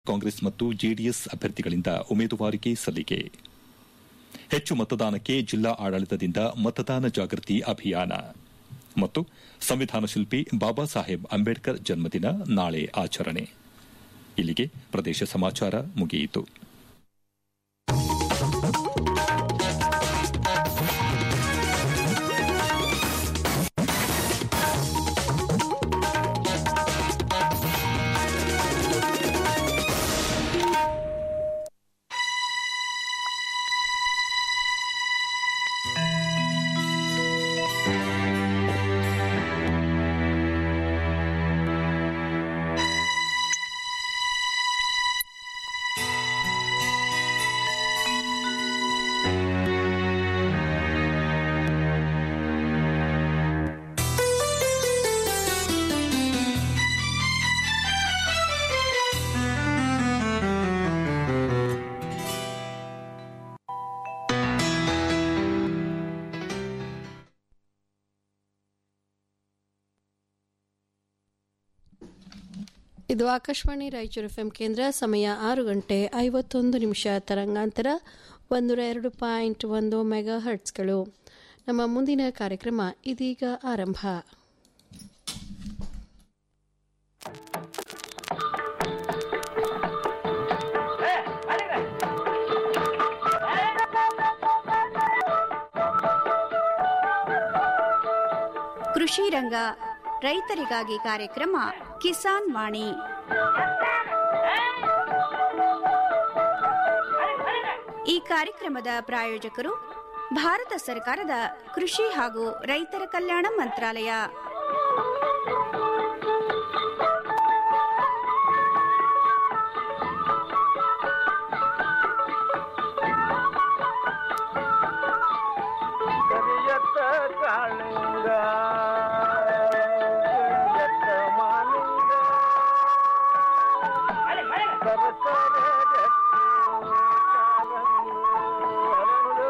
ಕಾಂಗ್ರೆಸ್ ಮತ್ತು ಜೆಡಿಎಸ್ ಅಭ್ಯರ್ಥಿಗಳಿಂದ ಉಮೇದುವಾರಿಕೆ ಸಲ್ಲಿಕೆ ಹೆಚ್ಚು ಮತದಾನಕ್ಕೆ ಜಿಲ್ಲಾ ಆಡಳಿತದಿಂದ ಮತದಾನ ಜಾಗೃತಿ ಅಭಿಯಾನ ಮತ್ತು ಸಂವಿಧಾನ ಶಿಲ್ಪಿ ಬಾಬಾ ಸಾಹೇಬ್ ಅಂಬೇಡ್ಕರ್ ಜನ್ಮದಿನ ನಾಳೆ ಆಚರಣೆ ಇಲ್ಲಿಗೆ ಪ್ರದೇಶ ಸಮಾಚಾರ ಮುಗಿಯಿತು ಇದು ಆಕಾಶವಾಣಿ ರಾಯಚೂರು ಎಫ್ಎಂ ಕೇಂದ್ರ ಸಮಯ ಆರು ಗಂಟೆ ಐವತ್ತೊಂದು ನಿಮಿಷ ತರಂಗಾಂತರ ಒಂದೂರ ಎರಡು ಪಾಯಿಂಟ್ ಒಂದು ಮೆಗಾ ಹರ್ಟ್ಸ್ಗಳು ನಮ್ಮ ಮುಂದಿನ ಕಾರ್ಯಕ್ರಮ ಇದೀಗ ಆರಂಭ ಕೃಷಿ ರಂಗ ರೈತರಿಗಾಗಿ ಕಾರ್ಯಕ್ರಮ ಕಿಸಾನ್ ವಾಣಿ ಈ ಕಾರ್ಯಕ್ರಮದ ಪ್ರಾಯೋಜಕರು ಭಾರತ ಸರ್ಕಾರದ ಕೃಷಿ ಹಾಗೂ ರೈತರ ಕಲ್ಯಾಣ ಮಂತ್ರಾಲಯ ಕರಿಯತ್ತ ಕಾಳಿಂಗ ಕರಿಯತ್ತ ಮಾಲಿಂಗ ಸರಸರ ಗಟ್ಟಿ ಕಾಲಂದು ಹರಳು.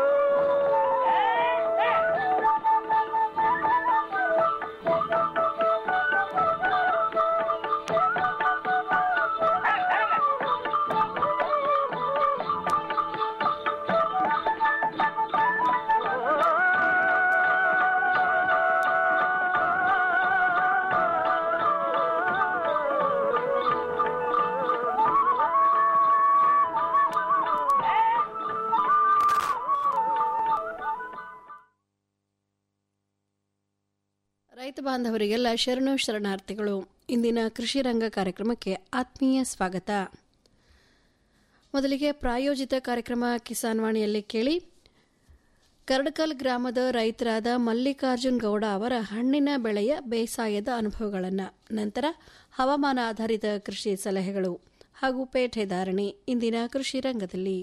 ರೈತ ಬಾಂಧವರಿಗೆಲ್ಲ ಶರಣು ಶರಣಾರ್ಥಿಗಳು ಇಂದಿನ ಕೃಷಿ ರಂಗ ಕಾರ್ಯಕ್ರಮಕ್ಕೆ ಆತ್ಮೀಯ ಸ್ವಾಗತ ಮೊದಲಿಗೆ ಪ್ರಾಯೋಜಿತ ಕಾರ್ಯಕ್ರಮ ಕಿಸಾನ್ ವಾಣಿಯಲ್ಲಿ ಕೇಳಿ ಕರಡಕಲ್ ಗ್ರಾಮದ ರೈತರಾದ ಮಲ್ಲಿಕಾರ್ಜುನ್ ಗೌಡ ಅವರ ಹಣ್ಣಿನ ಬೆಳೆಯ ಬೇಸಾಯದ ಅನುಭವಗಳನ್ನು ನಂತರ ಹವಾಮಾನ ಆಧಾರಿತ ಕೃಷಿ ಸಲಹೆಗಳು ಹಾಗೂ ಪೇಟೆ ಧಾರಣೆ ಇಂದಿನ ಕೃಷಿ ರಂಗದಲ್ಲಿ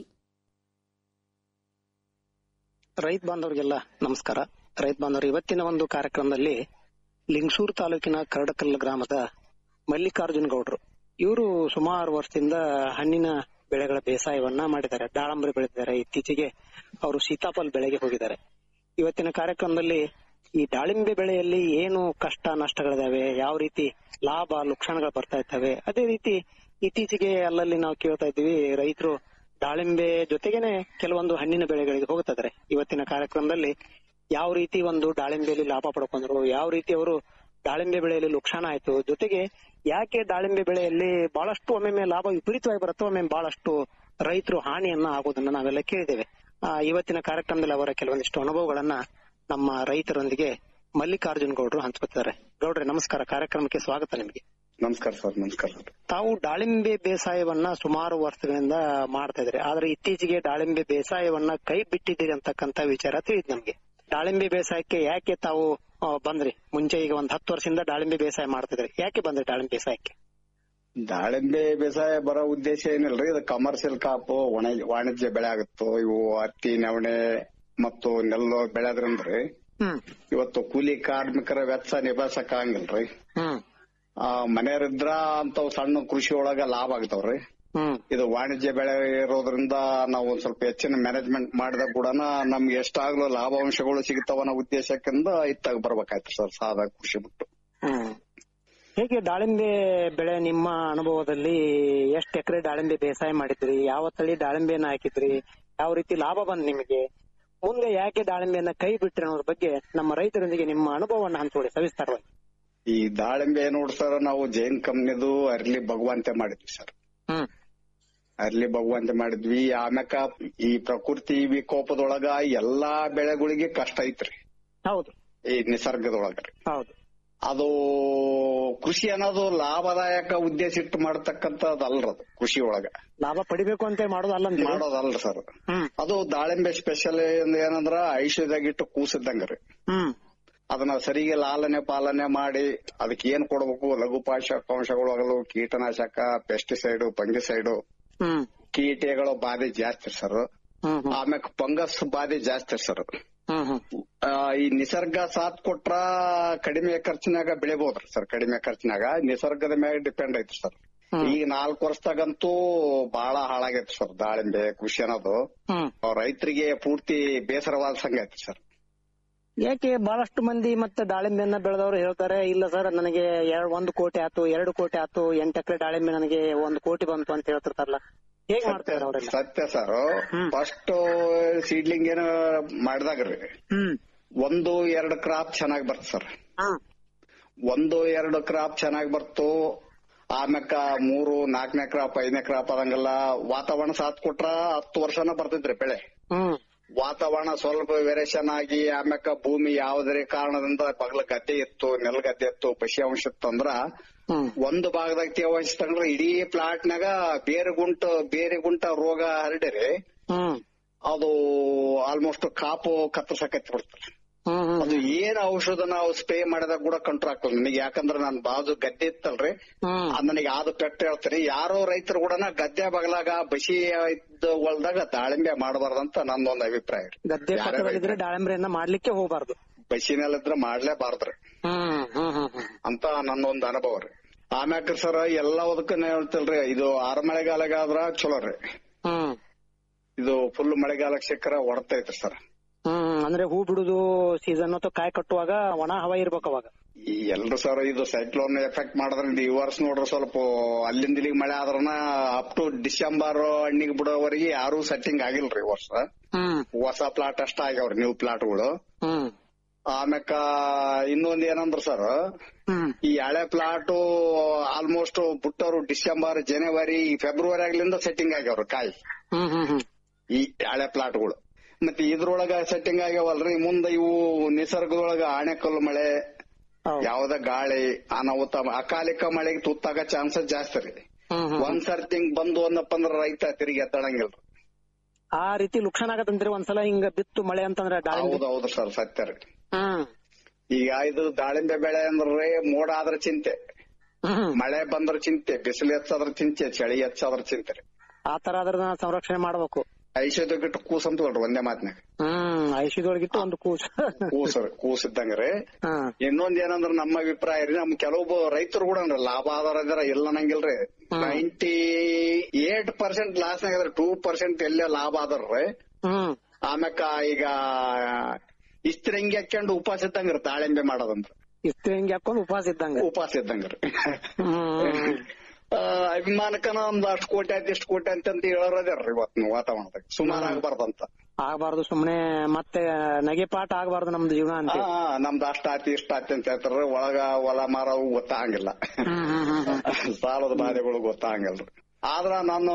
ರೈತ ಬಾಂಧವರಿಗೆಲ್ಲ ನಮಸ್ಕಾರ ರೈತ ಬಾಂಧವರು ಇವತ್ತಿನ ಒಂದು ಕಾರ್ಯಕ್ರಮದಲ್ಲಿ ಲಿಂಗಸೂರು ತಾಲೂಕಿನ ಕರಡಕಲ್ ಗ್ರಾಮದ ಮಲ್ಲಿಕಾರ್ಜುನ್ ಗೌಡ್ರು ಇವರು ಸುಮಾರು ವರ್ಷದಿಂದ ಹಣ್ಣಿನ ಬೆಳೆಗಳ ಬೇಸಾಯವನ್ನ ಮಾಡಿದ್ದಾರೆ ದಾಳಂಬರಿ ಬೆಳೆದಿದ್ದಾರೆ ಇತ್ತೀಚೆಗೆ ಅವರು ಸೀತಾಫಲ ಬೆಳೆಗೆ ಹೋಗಿದ್ದಾರೆ ಇವತ್ತಿನ ಕಾರ್ಯಕ್ರಮದಲ್ಲಿ ಈ ದಾಳಿಂಬೆ ಬೆಳೆಯಲ್ಲಿ ಏನು ಕಷ್ಟ ನಷ್ಟಗಳಿದಾವೆ ಯಾವ ರೀತಿ ಲಾಭ ಲುಕ್ಷಣಗಳು ಬರ್ತಾ ಇರ್ತವೆ ಅದೇ ರೀತಿ ಇತ್ತೀಚೆಗೆ ಅಲ್ಲಲ್ಲಿ ನಾವು ಕೇಳ್ತಾ ಇದ್ದೀವಿ ರೈತರು ದಾಳಿಂಬೆ ಜೊತೆಗೇನೆ ಕೆಲವೊಂದು ಹಣ್ಣಿನ ಬೆಳೆಗಳಿಗೆ ಹೋಗ್ತಾ ಇದಾರೆ ಇವತ್ತಿನ ಕಾರ್ಯಕ್ರಮದಲ್ಲಿ ಯಾವ ರೀತಿ ಒಂದು ದಾಳಿಂಬೆಯಲ್ಲಿ ಲಾಭ ಪಡ್ಕೊಂಡ್ರು ಯಾವ ರೀತಿ ಅವರು ದಾಳಿಂಬೆ ಬೆಳೆಯಲ್ಲಿ ಲುಕ್ಷಾನ ಆಯ್ತು ಜೊತೆಗೆ ಯಾಕೆ ದಾಳಿಂಬೆ ಬೆಳೆಯಲ್ಲಿ ಬಹಳಷ್ಟು ಒಮ್ಮೆ ಲಾಭ ವಿಪರೀತವಾಗಿ ಬರುತ್ತೋ ಒಮ್ಮೆ ಬಹಳಷ್ಟು ರೈತರು ಹಾನಿಯನ್ನ ಆಗೋದನ್ನ ನಾವೆಲ್ಲ ಕೇಳಿದ್ದೇವೆ ಆ, ಇವತ್ತಿನ ಕಾರ್ಯಕ್ರಮದಲ್ಲಿ ಅವರ ಕೆಲವೊಂದಿಷ್ಟು ಅನುಭವಗಳನ್ನ ನಮ್ಮ ರೈತರೊಂದಿಗೆ ಮಲ್ಲಿಕಾರ್ಜುನ್ ಗೌಡ್ರು ಹಂಚ್ಕೊತಿದ್ದಾರೆ ಗೌಡ್ರೆ ನಮಸ್ಕಾರ ಕಾರ್ಯಕ್ರಮಕ್ಕೆ ಸ್ವಾಗತ ನಿಮಗೆ ನಮಸ್ಕಾರ ಸರ್ ನಮಸ್ಕಾರ ಸರ್ ತಾವು ದಾಳಿಂಬೆ ಬೇಸಾಯವನ್ನ ಸುಮಾರು ವರ್ಷಗಳಿಂದ ಮಾಡ್ತಾ ಇದ್ರಿ ಆದ್ರೆ ಇತ್ತೀಚೆಗೆ ದಾಳಿಂಬೆ ಬೇಸಾಯವನ್ನ ಕೈ ಬಿಟ್ಟಿದ್ದೀರಿ ಅಂತಕ್ಕಂತ ವಿಚಾರ ತಿಳಿದ್ ನಮ್ಗೆ ದಾಳಿಂಬೆ ಬೇಸಾಯಕ್ಕೆ ಯಾಕೆ ತಾವು ಆ, ಬಂದ್ರಿ ಮುಂಚೆ ಈಗ ಒಂದ್ ಹತ್ತು ವರ್ಷದಿಂದ ದಾಳಿಂಬೆ ಬೇಸಾಯ ಮಾಡ್ತಿದ್ರಿ ಯಾಕೆ ಬಂದ್ರಿ ದಾಳಿಂಬೆ ಬೇಸಾಯಕ್ಕೆ ದಾಳಿಂಬೆ ಬೇಸಾಯ ಬರೋ ಉದ್ದೇಶ ಏನಿಲ್ರಿ ಇದು ಕಮರ್ಷಿಯಲ್ ಕಾಪು ಒಣ ವಾಣಿಜ್ಯ ಬೆಳೆ ಆಗುತ್ತೋ ಇವು ಹತ್ತಿ ನವಣೆ ಮತ್ತು ನೆಲ್ಲು ಬೆಳೆದ್ರಂದ್ರಿ ಹ್ಮ್ ಇವತ್ತು ಕೂಲಿ ಕಾರ್ಮಿಕರ ವೆಚ್ಚ ನಿಭಾಯಿಸಕ್ ಆಗಂಗಿಲ್ರಿ ಹ್ಮ್ ಆ ಮನೆಯವ್ರಿದ್ರ ಅಂತವ್ ಸಣ್ಣ ಕೃಷಿ ಒಳಗ ಲಾಭ ಆಗ್ತಾವ್ರಿ ಹ್ಮ್ ಇದು ವಾಣಿಜ್ಯ ಬೆಳೆ ಇರೋದ್ರಿಂದ ನಾವು ಒಂದ್ ಸ್ವಲ್ಪ ಹೆಚ್ಚಿನ ಮ್ಯಾನೇಜ್ಮೆಂಟ್ ಮಾಡಿದಾಗ ಕೂಡ ನಮ್ಗೆ ಎಷ್ಟಾಗ್ಲೂ ಲಾಭಾಂಶಗಳು ಸಿಗ್ತಾವ ಅನ್ನೋ ಉದ್ದೇಶಕ್ಕಿಂದ ಇತ್ತಾಗ ಬರ್ಬೇಕಾಯ್ತು ಸರ್ ಸಾದ ಕೃಷಿ ಬಿಟ್ಟು ಹ್ಮ್ ಹೇಗೆ ದಾಳಿಂಬೆ ಬೆಳೆ ನಿಮ್ಮ ಅನುಭವದಲ್ಲಿ ಎಷ್ಟು ಎಕರೆ ದಾಳಿಂಬೆ ಬೇಸಾಯ ಮಾಡಿದ್ರಿ ಯಾವ ತಳಿ ದಾಳಿಂಬೆಯನ್ನ ಹಾಕಿದ್ರಿ ಯಾವ ರೀತಿ ಲಾಭ ಬಂದ್ ನಿಮಗೆ ಮುಂದೆ ಯಾಕೆ ದಾಳಿಂಬೆಯನ್ನ ಕೈ ಬಿಟ್ರಿ ಅನ್ನೋದ್ರ ಬಗ್ಗೆ ನಮ್ಮ ರೈತರೊಂದಿಗೆ ನಿಮ್ಮ ಅನುಭವವನ್ನು ಹಂಚಿಕೊಳ್ಳಿ ಸವಿಸ್ತಾರವಾಗಿ ಈ ದಾಳಿಂಬೆ ನೋಡ್ ಸರ್ ನಾವು ಜೈನ್ ಕಂಪ್ನಿದು ಅರ್ಲಿ ಭಗವಂತೆ ಮಾಡಿದ್ವಿ ಸರ್ ಹ್ಮ್ ಅರ್ಲಿ ಭಗವಂತೆ ಮಾಡಿದ್ವಿ ಆಮ್ಯಾಕ ಈ ಪ್ರಕೃತಿ ವಿಕೋಪದೊಳಗ ಎಲ್ಲಾ ಬೆಳೆಗಳಿಗೆ ಕಷ್ಟ ಐತ್ರಿ ಹೌದು ಈ ನಿಸರ್ಗದೊಳಗ್ರಿ ಹೌದು ಅದು ಕೃಷಿ ಅನ್ನೋದು ಲಾಭದಾಯಕ ಉದ್ದೇಶ ಇಟ್ಟು ಮಾಡತಕ್ಕಂಥದ್ದು ಅಲ್ರದು ಕೃಷಿ ಒಳಗ ಲಾಭ ಪಡಿಬೇಕು ಅಂತ ಮಾಡೋದಲ್ಲ ಅಂತ ಮಾಡೋದಲ್ರಿ ಸರ್ ಹ್ಮ್ ಅದು ದಾಳಿಂಬೆ ಸ್ಪೆಷಲ್ ಏನಂದ್ರ ಐಶ್ವರ್ಯದಾಗಿಟ್ಟು ಕೂಸಿದ್ದಂಗ್ರಿ ಹ್ಮ್ ಅದನ್ನ ಸರಿಗೆ ಲಾಲನೆ ಪಾಲನೆ ಮಾಡಿ ಅದಕ್ಕೆ ಏನ್ ಕೊಡ್ಬೇಕು ಲಘು ಪೋಷಕಾಂಶಗಳು ಕೀಟನಾಶಕ ಪೆಸ್ಟಿಸೈಡ್ ಫಂಗಿಸೈಡ್ ಹ್ಮ್ ಕೀಟಗಳು ಬಾಧೆ ಜಾಸ್ತಿ ಸರ್ ಹ್ಮ್ ಹ್ಮ್ ಆಮ್ಯಾಗ ಫಂಗಸ್ ಬಾಧೆ ಜಾಸ್ತಿ ಸರ್ ಹ್ಮ್ ಹ್ಮ್ ಆ, ಈ ನಿಸರ್ಗ ಸಾಥ್ ಕೊಟ್ರ ಕಡಿಮೆ ಖರ್ಚಿನಾಗ ಬೆಳಿಬಹುದ್ರಿ ಸರ್ ಕಡಿಮೆ ಖರ್ಚಿನಾಗ ನಿಸರ್ಗದ ಮ್ಯಾಗ ಡಿಪೆಂಡ್ ಐತಿ ಸರ್ ಈಗ ನಾಲ್ಕು ವರ್ಷದಾಗಂತೂ ಬಹಳ ಹಾಳಾಗೈತಿ ಸರ್ ದಾಳಿಂಬೆ ಕೃಷಿ ಅನ್ನೋದು ಹ್ಮ್ ರೈತರಿಗೆ ಪೂರ್ತಿ ಬೇಸರವಾದ ಸಂಘ ಐತಿ ಸರ್ ಯಾಕೆ ಬಹಳಷ್ಟು ಮಂದಿ ಮತ್ತೆ ದಾಳಿಂಬೆಯನ್ನ ಬೆಳೆದವರು ಹೇಳ್ತಾರೆ ಇಲ್ಲ ಸರ್ ನನಗೆ ಎರಡ್ ಒಂದು ಕೋಟಿ ಆತು ಎರಡು ಕೋಟಿ ಆತು ಎಂಟು ಎಕರೆ ದಾಳಿಂಬೆ ನನಗೆ ಒಂದು ಕೋಟಿ ಬಂತು ಅಂತ ಹೇಳ್ತಿರ್ತಾರಲ್ಲ ಹೇಗ್ ಮಾಡ್ತಾರೆ ಅವರೆಲ್ಲ ಸತ್ಯ ಸರ್ ಫಸ್ಟ್ ಸೀಡ್ಲಿಂಗ್ ಏನ ಮಾಡಿದಾಗ್ರಿ ಹ್ಮ್ ಒಂದು ಎರಡು ಕ್ರಾಪ್ ಚೆನ್ನಾಗಿ ಬರ್ತ ಸರ್ ಹ್ಮ್ ಒಂದು ಎರಡು ಕ್ರಾಪ್ ಚೆನ್ನಾಗಿ ಬರ್ತು ಆಮ್ಯಾಕ ಮೂರು ನಾಲ್ಕನೇ ಕ್ರಾಪ್ ಐದನೇ ಕ್ರಾಪ್ ಅದಂಗೆಲ್ಲ ವಾತಾವರಣ ಸಾಥ್ ಕೊಟ್ರ ಹತ್ತು ವರ್ಷನ ಬರ್ತಿದ್ರಿ ಬೆಳೆ ಹ್ಮ್ ವಾತಾವರಣ ಸ್ವಲ್ಪ ವೇರಿಯೇಷನ್ ಆಗಿ ಆಮ್ಯಾಕ ಭೂಮಿ ಯಾವುದೇ ಕಾರಣದಿಂದ ಬಗಲ ಗದ್ದೆ ಇತ್ತು ನೆಲಗದ್ದೆ ಇತ್ತು ಪಶಿ ಅಂಶ ಇತ್ತು ಅಂದ್ರ ಹ್ಮ್ ಒಂದು ಭಾಗದಾಗ ತೇವಾಂಶ ತಗೊಂಡ್ರೆ ಇಡೀ ಪ್ಲಾಟ್ನಾಗ ಬೇರೆ ಗುಂಟ ಬೇರೆ ಗುಂಟ ರೋಗ ಹರಡಿರಿ ಹ್ಮ್ ಅದು ಆಲ್ಮೋಸ್ಟ್ ಕಾಪು ಕತ್ತರ್ಸಕತ್ತಿ ಬಿಡ್ತಾರೆ ಹ್ಮ್ ಹ್ಮ್ ಅದು ಏನ್ ಔಷಧ ನಾವು ಸ್ಪ್ರೇ ಮಾಡಿದಾಗ ಕೂಡ ಕಂಟ್ರೋಲ್ ಆಗ್ತದೆ ನನಗೆ ಯಾಕಂದ್ರೆ ನಾನು ಬಾಜು ಗದ್ದೆ ಇತ್ತಲ್ರಿ ಹ್ಮ್ ಅದ್ ನನಗೆ ಆದ ಪೆಟ್ಟು ಹೇಳ್ತೀನಿ ಯಾರೋ ರೈತರು ಕೂಡ ಗದ್ದೆ ಬಗಲಾಗ ಬಸಿ ಇದ್ದ ಹೊಲ್ದಾಗ ದಾಳಿಂಬೆ ಮಾಡಬಾರ್ದಂತ ನಂದೊಂದು ಅಭಿಪ್ರಾಯ ರೀ ಗದ್ದೆ ಯಾರೇ ಪಕ್ಕದಲ್ಲಿದ್ರೆ ರೈತ್ರು ದಾಳಿಂಬೆಯನ್ನ ಮಾಡ್ಲಿಕ್ಕೆ ಹೋಗ್ಬಾರ್ದು ಬಸಿನಲ್ಲಿದ್ರೆ ಮಾಡ್ಲೇಬಾರ್ದ್ರಿ ಹ್ಮ್ ಹ್ಮ್ ಹ್ಮ್ ಹ್ಮ್ ಅಂತ ನನ್ನೊಂದು ಅನುಭವ ರೀ ಆಮ್ಯಾಕ ಸರ್ ಎಲ್ಲದಕ್ಕ ಹೇಳ್ತಲ್ರಿ ಇದು ಆರ ಮಳೆಗಾಲಗಾದ್ರ ಚಲೋ ರೀ ಹ್ಮ್ ಇದು ಫುಲ್ ಮಳೆಗಾಲಕ್ಕೆ ಸಿಕ್ಕರ ಹೊಡ್ತೈತ್ರಿ ಸರ್ ಹ್ಮ್ ಅಂದ್ರೆ ಹೂ ಬಿಡುದು ಸೀಸನ್ ಅಥವಾ ಕಾಯಿ ಕಟ್ಟುವಾಗ ಒಣ ಹವಾ ಇರ್ಬೇಕು ಅವಾಗ ಈ ಎಲ್ರು ಸರ್ ಇದು ಸೈಕ್ಲೋನ್ ಎಫೆಕ್ಟ್ ಮಾಡಿದ್ರೆ ಈ ವರ್ಷ ನೋಡ್ರಿ ಸ್ವಲ್ಪ ಅಲ್ಲಿಂದ ಇಲ್ಲಿಗೆ ಮಳೆ ಆದ್ರನ ಅಪ್ ಟು ಡಿಸೆಂಬರ್ ಹಣ್ಣಿಗೆ ಬಿಡೋವರೆಗೆ ಯಾರು ಸೆಟ್ಟಿಂಗ್ ಆಗಿಲ್ರಿ ಈ ವರ್ಷ ಹ್ಮ್ ಹೊಸ ಪ್ಲಾಟ್ ಅಷ್ಟ ಆಗ್ಯಾವ್ರಿ ನ್ಯೂ ಪ್ಲಾಟ್ಗಳು ಹ್ಮ್ ಆಮ್ಯಾಕ ಇನ್ನೊಂದ್ ಏನಂದ್ರ ಸರ್ ಹ್ಮ್ ಈ ಹಳೆ ಪ್ಲಾಟ್ ಆಲ್ಮೋಸ್ಟ್ ಬಿಟ್ಟವ್ರು ಡಿಸೆಂಬರ್ ಜನವರಿ ಫೆಬ್ರವರಿ ಆಗ್ಲಿಂದ ಸೆಟ್ಟಿಂಗ್ ಆಗ್ಯಾವ್ರಿ ಕಾಯಿ ಹ್ಮ್ ಹ್ಮ್ ಹ್ಮ್ ಈ ಹಳೆ ಪ್ಲಾಟ್ಗಳು ಮತ್ತೆ ಇದ್ರೊಳಗ ಸೆಟ್ಟಿಂಗ್ ಆಗ್ಯಾವಲ್ರಿ ಮುಂದೆ ಇವು ನಿಸರ್ಗದೊಳಗ ಆಣೆಕಲ್ಲು ಮಳೆ ಹೌದು. ಯಾವ್ದ ಗಾಳಿ ಅನಾಹುತ ಅಕಾಲಿಕ ಮಳೆಗೆ ತುತ್ತಾಗ ಚಾನ್ಸಸ್ ಜಾಸ್ತಿ ರೀ ಹ್ಮ್ ಹ್ಮ್ ಒಂದ್ ಸರ್ತಿ ಹಿಂಗ್ ಬಂದು ಅಂದಪ್ಪ ಅಂದ್ರ ರೈತ ತಿರುಗಿ ಎತ್ತಳಂಗಿಲ್ರಿ ಆ ರೀತಿ ಲುಕ್ಷಣ ಆಗತ್ತಂದ್ರೆ ಒಂದ್ಸಲ ಹಿಂಗ ಬಿತ್ತು ಮಳೆ ಅಂತಂದ್ರೆ ದಾಳಿಂಬೆ ಹೌದ್ ಹೌದು ಸರ್ ಸತ್ಯ ರೀ ಹ್ಮ್ ಈಗ ಇದು ದಾಳಿಂಬೆ ಬೆಳೆ ಅಂದ್ರೆ ಮೋಡ ಆದ್ರ ಚಿಂತೆ ಹ್ಮ್ ಮಳೆ ಬಂದ್ರ ಚಿಂತೆ ಬಿಸಿಲು ಹೆಚ್ಚಾದ್ರ ಚಿಂತೆ ಚಳಿ ಹೆಚ್ಚಾದ್ರ ಚಿಂತೆ ರೀ ಆ ತರ ಅದ್ರನ್ನ ಸಂರಕ್ಷಣೆ ಮಾಡ್ಬೇಕು ಐಶ್ವರ್ಯಗಿಟ್ಟು ಕೂಸ್ ಅಂತ ಹೇಳ್ರಿ ಒಂದೇ ಮಾತ್ನಾಗ ಹ್ಮ್ ಐಶ್ವರ್ಯದೊಳಗಿಟ್ಟು ಒಂದು ಕೂಸು ಕೂಸ್ ಕೂಸ್ ಇದ್ದಂಗ್ರಿ ಹ್ಮ್ ಇನ್ನೊಂದ್ ಏನಂದ್ರ ನಮ್ಮ ಅಭಿಪ್ರಾಯ ರೀ ನಮ್ ಕೆಲವೊಬ್ಬ ರೈತರು ಕೂಡ ಲಾಭ ಆಧಾರ ಇದಾರ ಇಲ್ಲ ಅನ್ನಂಗಿಲ್ರಿ ನೈಂಟಿ ಏಟ್ ಪರ್ಸೆಂಟ್ ಲಾಸ್ ಆಗಿದ್ರೆ ಟೂ ಪರ್ಸೆಂಟ್ ಎಲ್ಲೇ ಲಾಭ ಆದರ್ರಿ ಹ್ಮ್ ಆಮ್ಯಾಕ ಈಗ ಇಸ್ತ್ರಿಂಗಿ ಹಾಕೊಂಡು ಉಪವಾಸ ಇದ್ದಂಗ್ರಿ ದಾಳಿಂಬೆ ಮಾಡೋದಂದ್ರ ಇಸ್ತ್ರಿ ಹಿಂಗ್ ಹಾಕೊಂಡು ಉಪವಾಸ ಇದ್ದಂಗ ಉಪವಾಸ ಇದ್ದಂಗ್ರಿ ಹ್ಮ್ ಆ, ಅಭಿಮಾನಕ್ಕನ ಒಂದ್ ಅಷ್ಟ್ ಕೋಟಿ ಆಯ್ತು ಇಷ್ಟ್ ಕೋಟಿ ಅಂತ ಅಂತ ಹೇಳೋರದೇರ್ರಿ ಇವತ್ತು ವಾತಾವರಣದಾಗ ಸುಮಾರು ಆಗ್ಬಾರ್ದಂತ ಆಗ್ಬಾರ್ದು ಸುಮ್ನೆ ಮತ್ತೆ ನಗೆ ಪಾಠ ಆಗ್ಬಾರ್ದು ನಮ್ದು ಜೀವನ ಅಂತ ಆ, ನಮ್ದು ಅಷ್ಟ ಆತಿ ಇಷ್ಟ ಆತಿ ಅಂತ ಹೇಳ್ತಾರ ಒಳಗ ಹೊಲ ಮಾರವು ಗೊತ್ತಾಗಂಗಿಲ್ಲ ಹ್ಮ್ ಹ್ಮ್ ಹ್ಮ್ ಹ್ಮ್ ಸಾಲದ ಬಾಧೆಗಳು ಗೊತ್ತಾಗಂಗಿಲ್ರಿ ಆದ್ರ ನಾನು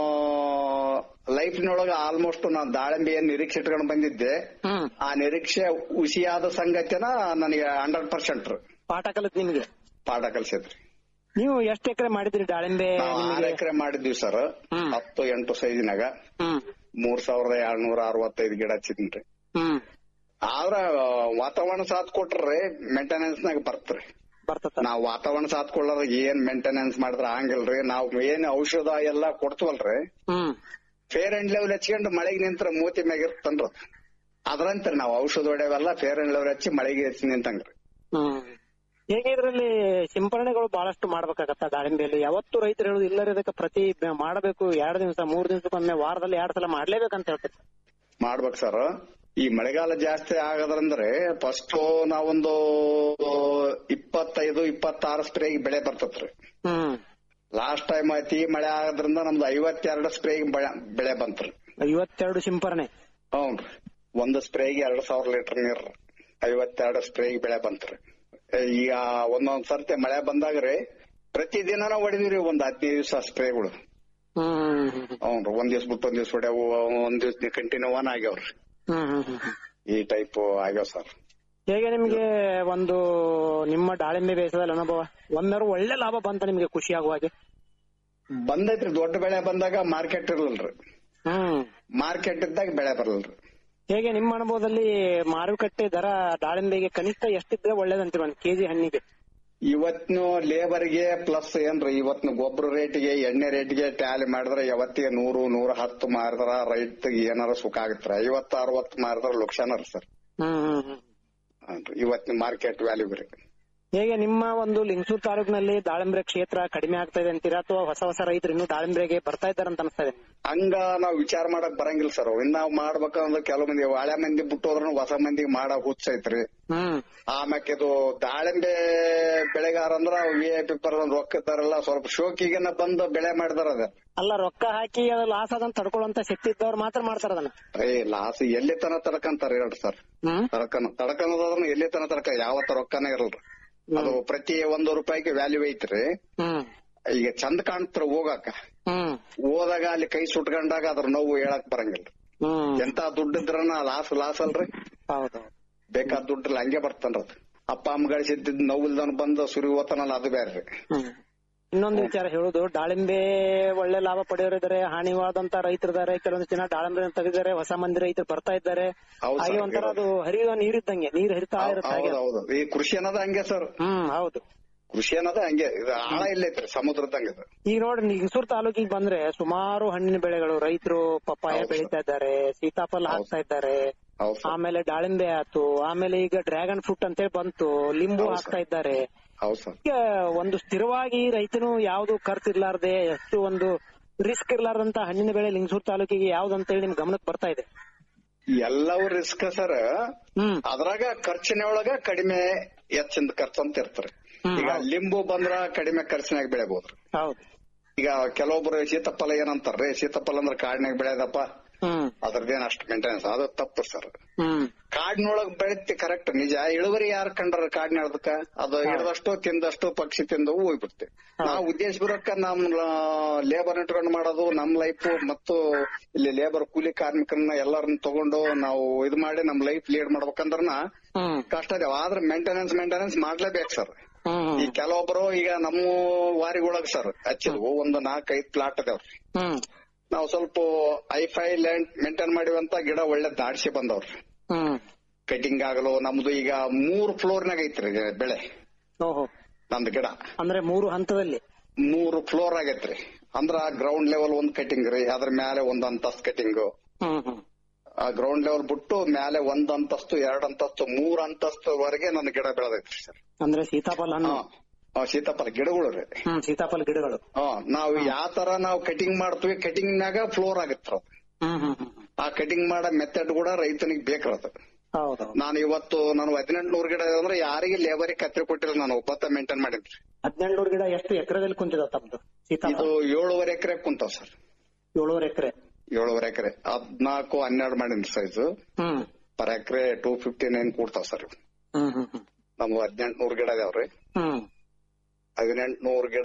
ಲೈಫ್ನೊಳಗ ಆಲ್ಮೋಸ್ಟ್ ನಾನು ದಾಳಿಂಬೆ ಏನ್ ನಿರೀಕ್ಷೆ ಇಟ್ಕೊಂಡ್ ಬಂದಿದ್ದೆ ಹ್ಮ್ ಆ ನಿರೀಕ್ಷೆ ಹುಸಿಯಾದ ಸಂಗತಿನ ನನಗೆ ಹಂಡ್ರೆಡ್ ಪರ್ಸೆಂಟ್ ಪಾಠ ಕಲಿತ್ ನಿಮ್ಗೆ ಪಾಠ ಕಲ್ಸಿದ್ರಿ ನೀವು ಎಷ್ಟ್ ಎಕರೆ ಮಾಡಿದ್ರಿ ದಾಳಿಂಬೆ ನಾವು ಆರ್ ನಿಮಗೆ ಎಕರೆ ಮಾಡಿದ್ವಿ ಸರ್ ಹ್ಮ್. ಹತ್ತು ಎಂಟು ಸೈಜಿನಾಗ ಹ್ಮ್ ಮೂರ್ ಸಾವಿರದ ಏಳ್ನೂರ ಅರವತ್ತೈದು ಗಿಡ ಹಚ್ಚಿದ್ರಿ ಹ್ಮ್ ಆದ್ರ ವಾತಾವರಣ ಸಾಥ್ ಕೊಟ್ರಿ ಮೇಂಟೆನೆನ್ಸ್ ನಾಗ ಬರ್ತ್ರಿ ಬರ್ತದ ನಾವ್ ವಾತಾವರಣ ಸಾಥ್ ಕೊಳ್ಳೋದಾಗ ಏನ್ ಮೇಂಟೆನೆನ್ಸ್ ಮಾಡಿದ್ರ ಹಂಗಿಲ್ರಿ ನಾವ್ ಏನ್ ಔಷಧ ಎಲ್ಲಾ ಕೊಡ್ತೀವಲ್ರಿ ಹ್ಮ್ ಫೇರ್ ಅಂಡ್ ಲೆವೆಲ್ ಹಚ್ಕೊಂಡು ಮಳೆಗೆ ನಿಂತ್ರ ಮೂತಿ ಮ್ಯಾಗ ಇರ್ತನ್ರಿ ಅದ್ರಂತ್ರಿ ನಾವ್ ಔಷಧ ಹೊಡೆವೆಲ್ಲ ಫೇರ್ ಅಂಡ್ ಲೆವೆಲ್ ಹಚ್ಚಿ ಮಳೆಗೆ ಹಚ್ಚಿ ನಿಂತಂಗ್ರಿ ಹ್ಮ್ ಹೇಗೆ ಇದ್ರಲ್ಲಿ ಸಿಂಪರಣೆಗಳು ಬಹಳಷ್ಟು ಮಾಡ್ಬೇಕಾಗತ್ತ ದಾಳಿಂಬೆಯಲ್ಲಿ ಯಾವತ್ತು ರೈತರು ಹೇಳುದು ಇಲ್ಲರ ಇದಕ್ಕೆ ಪ್ರತಿ ಬ- ಮಾಡಬೇಕು ಎರಡ್ ದಿವಸ ಮೂರ್ ದಿವಸಕ್ಕೊಮ್ಮೆ ವಾರದಲ್ಲಿ ಎರಡ್ ಸಲ ಮಾಡ್ಲೇಬೇಕಂತ ಹೇಳ್ತಾರೆ ಮಾಡ್ಬೇಕ್ ಸರ್ ಈ ಮಳೆಗಾಲ ಜಾಸ್ತಿ ಆಗದ್ರಂದ್ರೆ ಫಸ್ಟ್ ನಾವೊಂದು ಇಪ್ಪತ್ತೈದು ಇಪ್ಪತ್ತಾರು ಸ್ಪ್ರೇ ಬೆಳೆ ಬರ್ತತ್ರಿ ಹ್ಮ್ ಲಾಸ್ಟ್ ಟೈಮ್ ಐತಿ ಮಳೆ ಆಗೋದ್ರಿಂದ ನಮ್ದು ಐವತ್ತೆರಡು ಸ್ಪ್ರೇ ಬೆಳೆ ಬಂತ್ರಿ ಐವತ್ತೆರಡು ಸಿಂಪರಣೆ ಹ್ಞೂನ್ರಿ ಒಂದು ಸ್ಪ್ರೇಗೆ ಎರಡ್ ಸಾವಿರ ಲೀಟರ್ ನೀರ್ ಐವತ್ತೆರಡು ಸ್ಪ್ರೇಗೆ ಬೆಳೆ ಬಂತ್ರಿ ಈಗ ಒಂದೊಂದ್ ಸರ್ತಿ ಮಳೆ ಬಂದಾಗ್ರಿ ಪ್ರತಿದಿನ ಹೊಡಿದಿರಿ ಒಂದ್ ಹದಿನೈದು ದಿವಸ ಸ್ಪ್ರೇಗಳು ಹ್ಮ್ ಹ್ಞೂ ಒಂದ್ ದಿವ್ಸ ಬಿಟ್ಟು ಒಂದ್ ದಿವ್ಸ ಹೊಡ್ಯಾವು ಒಂದ್ ದಿವ್ಸ ಕಂಟಿನ್ಯೂ ಆನ್ ಆಗ್ಯಾವ್ರಿ ಹ್ಮ್ ಹ್ಮ್ ಹ್ಮ್ ಹ್ಮ್. ಈ ಟೈಪ್ ಆಗ್ಯಾವ ಸರ್ ಹೇಗೆ ನಿಮ್ಗೆ ಒಂದು ನಿಮ್ಮ ದಾಳಿಂಬೆ ಬೇಸಾಯದಲ್ಲಿ ಅನುಭವ ಒಮ್ಮೆರು ಒಳ್ಳೆ ಲಾಭ ಬಂತ ನಿಮ್ಗೆ ಖುಷಿ ಆಗುವ ಹಾಗೆ ಬಂದೈತ್ರಿ ದೊಡ್ಡ ಬೆಳೆ ಬಂದಾಗ ಮಾರ್ಕೆಟ್ ಇರ್ಲಿಲ್ರಿ ಹ್ಮ್ ಮಾರ್ಕೆಟ್ ಇದ್ದಾಗ ಬೆಳೆ ಬರಲ್ರಿ ಹೇಗೆ ನಿಮ್ಮ ಅನುಭವದಲ್ಲಿ ಮಾರುಕಟ್ಟೆ ದರ ದಾಳಿಂಬೆಗೆ ಕನಿಷ್ಠ ಎಷ್ಟಿದ್ರೆ ಒಳ್ಳೇದಂತೀರ ಒಂದ್ ಕೆಜಿ ಹಣ್ಣಿಗೆ ಇವತ್ತಿನ ಲೇಬರ್ಗೆ ಪ್ಲಸ್ ಏನ್ರಿ ಇವತ್ತಿನ ಗೊಬ್ಬರ ರೇಟ್ಗೆ ಎಣ್ಣೆ ರೇಟ್ಗೆ ಟ್ಯಾಲಿ ಮಾಡಿದ್ರೆ ಯಾವತ್ತಿಗೆ ನೂರು ನೂರ ಹತ್ತು ಮಾರಿದ್ರ ರೈತ ಏನಾರ ಸುಖ ಆಗತ್ರಿ ಐವತ್ತು ಅರವತ್ತು ಮಾರಿದ್ರ ಲುಕ್ಷಾನ ರೀ ಸರ್ ಹ್ಮ್ ಹ್ಮ್ ಹ್ಮ್ ಹಾನ್ರಿ. ಇವತ್ತಿನ ಮಾರ್ಕೆಟ್ ವ್ಯಾಲ್ಯೂ ರೀ ಹೇಗೆ ನಿಮ್ಮ ಒಂದು ಲಿಂಗಸೂರ್ ತಾಲೂಕಿನಲ್ಲಿ ದಾಳಿಂಬೆ ಕ್ಷೇತ್ರ ಕಡಿಮೆ ಆಗ್ತಾ ಇದೆ ಅಂತೀರಾ ಅಥವಾ ಹೊಸ ಹೊಸ ರೈತರು ಇನ್ನೂ ದಾಳಿಂಬೆಗೆ ಬರ್ತಾ ಇದ್ದಾರೆ ಅಂತ ಅನಿಸ್ತಾ ಇದೆ ಹಂಗ ನಾವ್ ವಿಚಾರ ಮಾಡಕ್ ಬರಂಗಿಲ್ಲ ಸರ್ ಇನ್ ನಾವ್ ಮಾಡ್ಬೇಕಂದ್ರೆ ಕೆಲವು ಮಂದಿ ಹಳೆ ಮಂದಿ ಬಿಟ್ಟೋದ್ರ ಹೊಸ ಮಂದಿಗೆ ಮಾಡಕ್ ಹುಚ್ಚೈತ್ರಿ ಹ್ಮ್ ಆಮ್ಯಾಕೆ ಇದು ದಾಳಿಂಬೆ ಬೆಳೆಗಾರ ಅಂದ್ರ ವಿ ಐ ಪಿ ಪರ್ಸನ್ ರೊಕ್ಕ ಇದ್ದಾರಲ್ಲ ಸ್ವಲ್ಪ ಶೋಕಿಗೆನ ಬಂದು ಬೆಳೆ ಮಾಡಿದಾರ ಅದ ಅಲ್ಲ ರೊಕ್ಕ ಹಾಕಿ ಅದು ಲಾಸ್ ಆದಂತ ತಡ್ಕೊಳ್ಳುವಂತ ಶಕ್ತಿ ಇದ್ದವ್ರು ಮಾತ್ರ ಮಾಡ್ತಾರ ಅದನ್ನ ಏ ಲಾಸ್ ಎಲ್ಲಿ ತನ ತಡ್ಕಂತಾರ ಹೇಳ್ರಿ ಸರ್ ಹ್ಮ್ ತಡ್ಕನ ತಡ್ಕನೋದ್ರ ಎಲ್ಲಿ ತನ ತಡ್ಕ ಯಾವತ್ತ ರೊಕ್ಕನೇ ಇರಲ್ರಿ ಅದು ಪ್ರತಿ ಒಂದು ರೂಪಾಯಿಗೆ ವ್ಯಾಲ್ಯೂ ಐತ್ರಿ ಹ್ಮ್ ಈಗ ಚಂದ ಕಾಣ್ತಾರ ಹೋಗಾಕ ಹ್ಮ್ ಹೋದಾಗ ಅಲ್ಲಿ ಕೈ ಸುಟ್ಕೊಂಡಾಗ ಅದ್ರ ನೋವು ಹೇಳಕ್ ಬರಂಗಿಲ್ಲ ಹ್ಮ್ ಎಂತ ದುಡ್ಡಿದ್ರನ ಲಾಸ್ ಲಾಸ್ ಅಲ್ರಿ ಹೌದು ಬೇಕಾದ ದುಡ್ಡಲ್ಲ ಹಂಗೆ ಬರ್ತನ್ರಿ ಅದು. ಅಪ್ಪ ಅಮ್ಮ ಗಳಿಸಿದ್ದ ನೋವಿಲ್ದನ್ ಬಂದು ಸುರಿ ಓತನಲ್ಲ ಅದು ಬೇರೆ ಹ್ಮ್ ಇನ್ನೊಂದು ವಿಚಾರ ಹೇಳುದು ದಾಳಿಂಬೆ ಒಳ್ಳೆ ಲಾಭ ಪಡೆಯೋರಿದ್ದಾರೆ ಹಾನಿವಾದಂತ ರೈತರಿದ್ದಾರೆ ಕೆಲವೊಂದು ಜನ ದಾಳಿಂಬೆ ತೆಗೆದಿದ್ದಾರೆ ಹೊಸ ಮಂದಿ ರೈತರು ಬರ್ತಾ ಇದ್ದಾರೆ ಹೌದು ಹಾಗೆ ಸರ್, ಒಂಥರ ಇರೋದು. ಅದು ಹರಿಯುವ ನೀರಿದ್ದಂಗೆ ನೀರು ಹರಿತಾ ಇರುತ್ತೆ ಹಾಗೆ ಹೌದು ಈ ಕೃಷಿ ಅನ್ನೋದ ಹಂಗೆ ಸರ್ ಹ್ಮ್ ಹೌದು ಕೃಷಿ ಅನ್ನೋದ ಹಂಗೆ ಇದು ಆಳ ಇಲ್ಲೈತ್ರಿ ಸಮುದ್ರದಂಗ ಇದು ಈಗ ನೋಡಿ ನಿಗಸೂರ್ ತಾಲೂಕಿಗೆ ಬಂದ್ರೆ ಸುಮಾರು ಹಣ್ಣಿನ ಬೆಳೆಗಳು ರೈತರು ಪಪ್ಪಾಯ ಹೌದು ಸರ್. ಬೆಳೀತಾ ಇದ್ದಾರೆ ಸೀತಾಫಲ ಹೌದು. ಹಾಕ್ತಾ ಇದ್ದಾರೆ ಹೌದು ಸರ್ ಆಮೇಲೆ ದಾಳಿಂಬೆ ಆಯ್ತು ಆಮೇಲೆ ಈಗ ಡ್ರ್ಯಾಗನ್ ಫ್ರೂಟ್ ಅಂತೇಳಿ ಬಂತು ಲಿಂಬು ಹೌದು ಹಾಕ್ತಾ ಸರ್. ಇದ್ದಾರೆ ಹೌದು ಸರ್ ಈಗ ಒಂದು ಸ್ಥಿರವಾಗಿ ರೈತನು ಯಾವ್ದು ಖರ್ಚು ಇರ್ಲಾರ್ದೆ ಎಷ್ಟು ಒಂದು ರಿಸ್ಕ್ ಇರ್ಲಾರ್ದಂತ ಹಣ್ಣಿನ ಬೆಳೆ ಲಿಂಗಸೂರ್ ತಾಲೂಕಿಗೆ ಯಾವ್ದು ಅಂತ ಹೇಳಿ ನಿಮ್ ಗಮನಕ್ಕೆ ಬರ್ತಾ ಇದೆ ಎಲ್ಲವೂ ರಿಸ್ಕ್ ಸರ್ ಹ್ಮ್ ಅದ್ರಾಗ ಖರ್ಚಿನ ಒಳಗ ಕಡಿಮೆ ಹೆಚ್ಚಿಂದ ಖರ್ಚು ಅಂತ ಇರ್ತಾರೆ ಹ್ಮ್, ಈಗ ಹೌದು. ಲಿಂಬು ಬಂದ್ರ ಕಡಿಮೆ ಖರ್ಚಿನಾಗ ಬೆಳೆಬಹುದ್ರಿ ಹೌದು ಈಗ ಕೆಲವೊಬ್ರು ಸೀತಾಫಲ ಏನಂತಾರ್ರಿ ಸೀತಾಫಲ ಅಂದ್ರ ಕಾಡಿನಾಗ ಬೆಳೆದಪ್ಪ ಹ್ಮ್ ಅದ್ರದ್ದೇನ್ ಅಷ್ಟು ಮೇಂಟೆನೆನ್ಸ್ ಅದು ತಪ್ಪು ಸರ್ ಹ್ಮ್ ಕಾಡಿನೊಳಗ್ ಬೆಳೆತಿ ಕರೆಕ್ಟ್ ನಿಜ ಇಳುವರಿ ಯಾರು ಕಂಡ್ರ ಕಾಡಿನದಕ್ಕ ಅದು ಹಿಡ್ದಷ್ಟು ತಿಂದಷ್ಟು ಪಕ್ಷಿ ತಿಂದು ಹೋಗ್ಬಿಡ್ತೆ ನಾವು ಉದ್ದೇಶ ಬರೋಕ ನಮ್ ಲೇಬರ್ ಇಟ್ಕೊಂಡು ಮಾಡೋದು ನಮ್ ಲೈಫ್ ಮತ್ತು ಇಲ್ಲಿ ಲೇಬರ್ ಕೂಲಿ ಕಾರ್ಮಿಕರನ್ನ ಎಲ್ಲರನ್ನ ತಗೊಂಡು ನಾವು ಇದು ಮಾಡಿ ನಮ್ ಲೈಫ್ ಲೀಡ್ ಮಾಡ್ಬೇಕಂದ್ರನ ಹ್ಮ್ ಕಷ್ಟ ಅದಾವ ಆದ್ರೆ ಮೇಂಟೆನೆನ್ಸ್ ಮೇಂಟೆನೆನ್ಸ್ ಮಾಡ್ಲೇಬೇಕು ಸರ್ ಹ್ಮ್ ಈ ಕೆಲವೊಬ್ರು ಈಗ ನಮ್ಮ ವಾರಿಗೊಳಗ್ ಸರ್ ಹಚ್ಚಿದ್ವು ಒಂದು ನಾಲ್ಕೈದು ಪ್ಲಾಟ್ ಅದಾವ್ರಿ ಹ್ಮ್ ನಾವು ಸ್ವಲ್ಪ ಐಫೈ ಲ್ಯಾಂಡ್ ಮೇಂಟೈನ್ ಮಾಡಿವಂತ ಗಿಡ ಒಳ್ಳೆ ದಾಡ್ಸಿ ಬಂದವ್ರಿ ಹ್ಮ್ ಕಟಿಂಗ್ ಆಗಲು ನಮ್ದು ಈಗ ಮೂರ್ ಫ್ಲೋರ್ನಾಗ ಐತ್ರಿ ಬೆಳೆ ಓಹೋ ನಮ್ದು ಗಿಡ ಅಂದ್ರೆ ಮೂರು ಹಂತದಲ್ಲಿ ಮೂರು ಫ್ಲೋರ್ ಆಗೈತ್ರಿ ಅಂದ್ರ ಗ್ರೌಂಡ್ ಲೆವೆಲ್ ಒಂದ್ ಕಟಿಂಗ್ ರೀ ಅದ್ರ ಮೇಲೆ ಒಂದ್ ಅಂತಸ್ತ್ ಕಟಿಂಗ್ ಹ್ಮ್ ಹ್ಮ್ ಆ ಗ್ರೌಂಡ್ ಲೆವೆಲ್ ಬಿಟ್ಟು ಮೇಲೆ ಒಂದ್ ಅಂತಸ್ತು ಎರಡ್ ಅಂತಸ್ತು ಮೂರ್ ಅಂತಸ್ತುವರೆಗೆ ನನ್ನ ಗಿಡ ಬೆಳೆದೈತ್ರಿ ಸರ್ ಅಂದ್ರೆ ಸೀತಾಫಲ ಹಣ್ಣು ಹಾ ಸೀತಾಫಲ ಗಿಡಗಳು ರೀ ಹ್ಮ್ ಸೀತಾಫಲ ಗಿಡಗಳು ಹಾ ನಾವು ಯಾವ ತರ ನಾವು ಕಟಿಂಗ್ ಮಾಡ್ತೀವಿ ಕಟಿಂಗ್ ನಾಗ ಫ್ಲೋರ್ ಆಗತ್ತರ ಹ್ಮ್ ಹ್ಮ್ ಹ್ಮ್ ಆ ಕಟಿಂಗ್ ಮಾಡೋ ಮೆಥಡ್ ಕೂಡ ರೈತನಿಗೆ ಬೇಕ್ರದ ಹೌದು ನಾನು ಇವತ್ತು ನಾನು ಹದಿನೆಂಟು ನೂರು ಗಿಡ ಅಂದ್ರೆ ಯಾರಿಗೆ ಲೇಬರಿಗೆ ಕತ್ರಿ ಕೊಟ್ಟಿಲ್ಲ ನಾನು ಒಬ್ಬತ್ತ ಮೇಂಟೈನ್ ಮಾಡಿದ್ರಿ ಹದಿನೆಂಟು ಗಿಡ ಎಷ್ಟು ಎಕರೆದಲ್ಲಿ ಕುಂತಿದಾವ ತಮ್ದು ಇದು ಸೀತಾಫಲ ಏಳುವರೆ ಎಕರೆ ಕುಂತಾವ್ ಸರ್ ಏಳುವರೆ ಎಕರೆ ಏಳುವರೆ ಎಕರೆ ಹದ್ನಾಲ್ಕು ಹನ್ನೆರಡು ಮಾಡಿದ್ರಿ ಸೈಜ್ ಹ್ಮ್ ಪರ್ ಎಕರೆ ಟೂ ಫಿಫ್ಟಿ ನೈನ್ ಕೊಡ್ತಾವ್ ಸರ್ ಇವು. ಹ್ಮ್ ಹ್ಮ್ ಹ್ಮ್ ನಮ್ದು ಹದಿನೆಂಟು ನೂರು ಗಿಡ ಇದಾವ್ರಿ ಹ್ಮ್ ಹದಿನೆಂಟು ನೂರು ಗಿಡ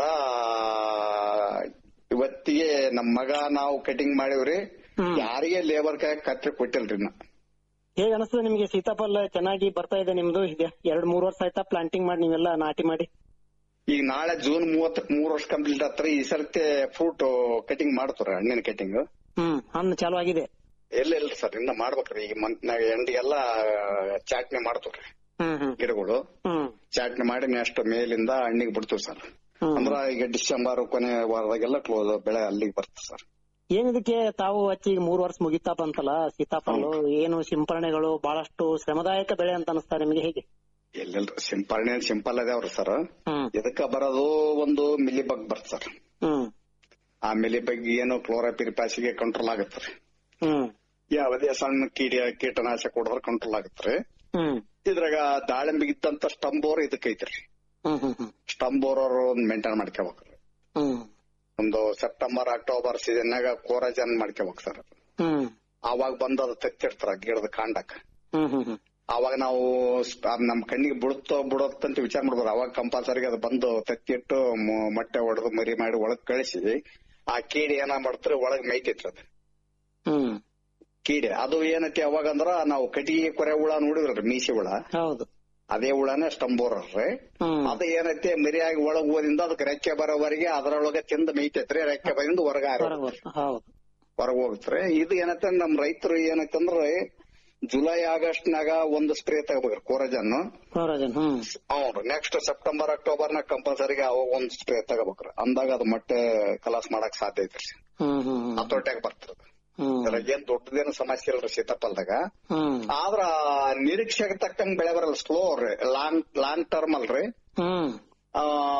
ಇವತ್ತಿಗೆ ನಮ್ ಮಗ ನಾವು ಕಟಿಂಗ್ ಮಾಡಿವ್ರಿ ಹ್ಮ್. ಯಾರಿಗೆ ಲೇಬರ್ ಕೈ ಕತ್ರಿ ಕೊಟ್ಟಿಲ್ರಿ ನಾ ಹೇಗ ಅನಿಸ್ತದೆ ನಿಮ್ಗೆ ಸೀತಾಫಲ ಚೆನ್ನಾಗಿ ಬರ್ತಾ ಇದೆ ನಿಮ್ದು ಇದೆ ಎರಡ್ ಮೂರ್ ವರ್ಷ ಆಯ್ತಾ ಪ್ಲಾಂಟಿಂಗ್ ಮಾಡಿ ನೀವೆಲ್ಲ ನಾಟಿ ಮಾಡಿ ಈಗ ನಾಳೆ ಜೂನ್ ಮೂವತ್ತಕ್ಕೆ ಮೂರ್ ವರ್ಷ ಕಂಪ್ಲೀಟ್ ಆತ್ರಿ ಈ ಸರ್ತಿ ಫ್ರೂಟ್ ಕಟಿಂಗ್ ಮಾಡ್ತಾರ ಹಣ್ಣಿನ ಕಟಿಂಗ್ ಹ್ಮ್ ಹಣ್ಣು ಚಾಲು ಆಗಿದೆ ಇಲ್ಲ ಇಲ್ರಿ ಸರ್ ಇನ್ನ ಮಾಡ್ಬೇಕ್ರಿ ಈಗ ಮಂತ್ನಾಗ ಎಂಡಿಗೆಲ್ಲ ಚಾಟ್ನಿ ಮಾಡ್ತೀವ್ರಿ ಹ್ಮ್ ಹ್ಮ್ ಗಿಡಗಳು ಹ್ಮ್ ಚಾಟ್ನಿ ಮಾಡಿ ನೆಕ್ಸ್ಟ್ ಮೇಲಿಂದ ಹಣ್ಣಿಗೆ ಬಿಡ್ತೀವಿ ಸರ್ ಹ್ಮ್. ಅಂದ್ರ ಈಗ ಡಿಸೆಂಬರ್ ಕೊನೆ ವಾರದಾಗೆಲ್ಲ ಕ್ಲೋಸ್ ಬೆಳೆ ಅಲ್ಲಿಗೆ ಬರ್ತದೆ ಸರ್ ಏನ್ ಇದಕ್ಕೆ ತಾವು ಹಚ್ಚಿ ಈಗ ಮೂರ್ ವರ್ಷ ಮುಗಿತಾ ಬಂತಲ್ಲ ಸೀತಾಫಲ ಏನು ಸಿಂಪರಣೆಗಳು ಬಹಳಷ್ಟು ಶ್ರಮದಾಯಕ ಬೆಳೆ ಅಂತ ಅನಿಸ್ತಾ ನಿಮಗೆ ಹೇಗೆ ಎಲ್ಲೆಲ್ರಿ ಸಿಂಪರಣೆ ಸಿಂಪಲ್ ಅದಾವ್ರಿ ಸರ್ ಹ್ಮ್ ಇದಕ್ಕ ಬರೋದು ಒಂದು ಮಿಲಿ ಬಗ್ ಬರ್ತ ಸರ್ ಹ್ಮ್ ಆ ಮಿಲಿ ಬಗ್ ಏನು ಕ್ಲೋರಾಪಿರಿಪಾಸಿಗೆ ಕಂಟ್ರೋಲ್ ಆಗತ್ರಿ ಹ್ಮ್ ಯಾವುದೇ ಸಣ್ಣ ಕೀಟ ಕೀಟನಾಶಕ ಹೊಡೆದ್ರೆ ಕಂಟ್ರೋಲ್ ಆಗತ್ರಿ ಹ್ಮ್ ಇದ್ರಾಗ ದಾಳಿಂಬೆ ಇದ್ದಂತ ಸ್ಟಂಬೋರ್ ಇದಕ್ಕೆ ಐತ್ರಿ ಹ್ಮ್ ಹ್ಮ್ ಹ್ಮ್ ಸ್ಟಂಬೋರ್ ಅವರು ಒಂದ್ ಮೇಂಟೈನ್ ಮಾಡ್ಕೋಬೇಕ್ರಿ ಹ್ಮ್ ಒಂದು ಸೆಪ್ಟೆಂಬರ್ ಅಕ್ಟೋಬರ್ ಸೀಸನ್ನಾಗ ಕೋರಜನ್ ಮಾಡ್ಕೋಬೇಕು ಸರ್ ಹ್ಮ್ ಅವಾಗ ಬಂದು ಅದು ತೆತ್ತಿರ್ತಾರ ಗಿಡದ ಕಾಂಡಕ್ ಹ್ಮ್ ಹ್ಮ್ ಹ್ಮ್ ಅವಾಗ ನಾವು ಸ್- ಅದ್ ನಮ್ ಕಣ್ಣಿಗೆ ಬಿಡುತ್ತೋ ಬಿಡುತ್ತಂತ ವಿಚಾರ ಮಾಡ್ಬೋದು ಅವಾಗ ಕಂಪಲ್ಸರಿ ಅದು ಬಂದು ತೆತ್ತಿಟ್ಟು ಮ- ಮೊಟ್ಟೆ ಹೊಡೆದು ಮರಿ ಮಾಡಿ ಒಳಗ್ ಕಳಿಸಿ ಆ ಕೀಡಿ ಏನ ಮಾಡ್ತಾರೆ ಒಳಗ್ ಮೇಯ್ತೈತ್ರಿ ಅದು ಹ್ಮ್ ಕೀಡೆ ಅದು ಏನೈತಿ ಅವಾಗ ಅಂದ್ರ ನಾವು ಕಟಿಗೆ ಕೊರೆ ಹುಳ ನೋಡಿದ್ರಲ್ರಿ ಮೀಸೆ ಹುಳ ಹೌದು ಅದೇ ಹುಳನೇ ಸ್ಟಂಬೋರ್ರಿ ಹ್ಮ್ ಅದು ಏನೈತಿ ಮರಿಯಾಗಿ ಒಳಗ್ ಹೋದಿಂದ ಅದಕ್ಕೆ ರೆಕ್ಕೆ ಬರೋವರೆಗೆ ಅದರೊಳಗೆ ತಿಂದ ಮೇಯ್ತೈತ್ರಿ ರೆಕ್ಕೆ ಬಂದು ಹೊರಗ ಹೊರಗ್ ಬರ್ತ- ಹೌದು ಹೊರಗೆ ಹೋಗ್ತ್ರಿ ಇದು ಏನೈತೆ ನಮ್ ರೈತರು ಏನೈತಂದ್ರೆ ಜುಲೈ ಆಗಸ್ಟ್ ನಾಗ ಒಂದು ಸ್ಪ್ರೇ ತಗೋಬೇಕ್ರಿ ಕೋರಜನ್ ಕೋರಾಜನ್ ಹ್ಮ್ ಅವ್ರು ನೆಕ್ಸ್ಟ್ ಸೆಪ್ಟೆಂಬರ್ ಅಕ್ಟೋಬರ್ ನಾಗ ಕಂಪಲ್ಸರಿಗೆ ಅವಾಗ ಒಂದ್ ಸ್ಪ್ರೇ ತಗೋಬೇಕ್ರಿ ಅಂದಾಗ ಅದು ಮೊಟ್ಟೆ ಕಲಾಸ್ ಮಾಡಕ್ ಸಾಧ್ಯ ಐತ್ರಿ ಹ್ಮ್ ಹ್ಮ್ ಹ್ಮ್ ಹತೋಟ್ಯಾಗ ಬರ್ತದ ಹ್ಮ್ ಅದ್ರಾಗ ಏನ್ ದೊಡ್ಡದೇನು ಸಮಸ್ಯೆ ಇಲ್ರಿ ಸೀತಾಫಲದಾಗ ಹ್ಮ್ ಆದ್ರ ನಿರೀಕ್ಷೆಗೆ ತಕ್ಕಂಗ್ ಬೆಳೆ ಬರಲ್ಲ ಸ್ಲೋ ರೀ ಲಾಂಗ್ ಲಾಂಗ್ ಟರ್ಮ್ ಅಲ್ರಿ ಹ್ಮ್ ಆ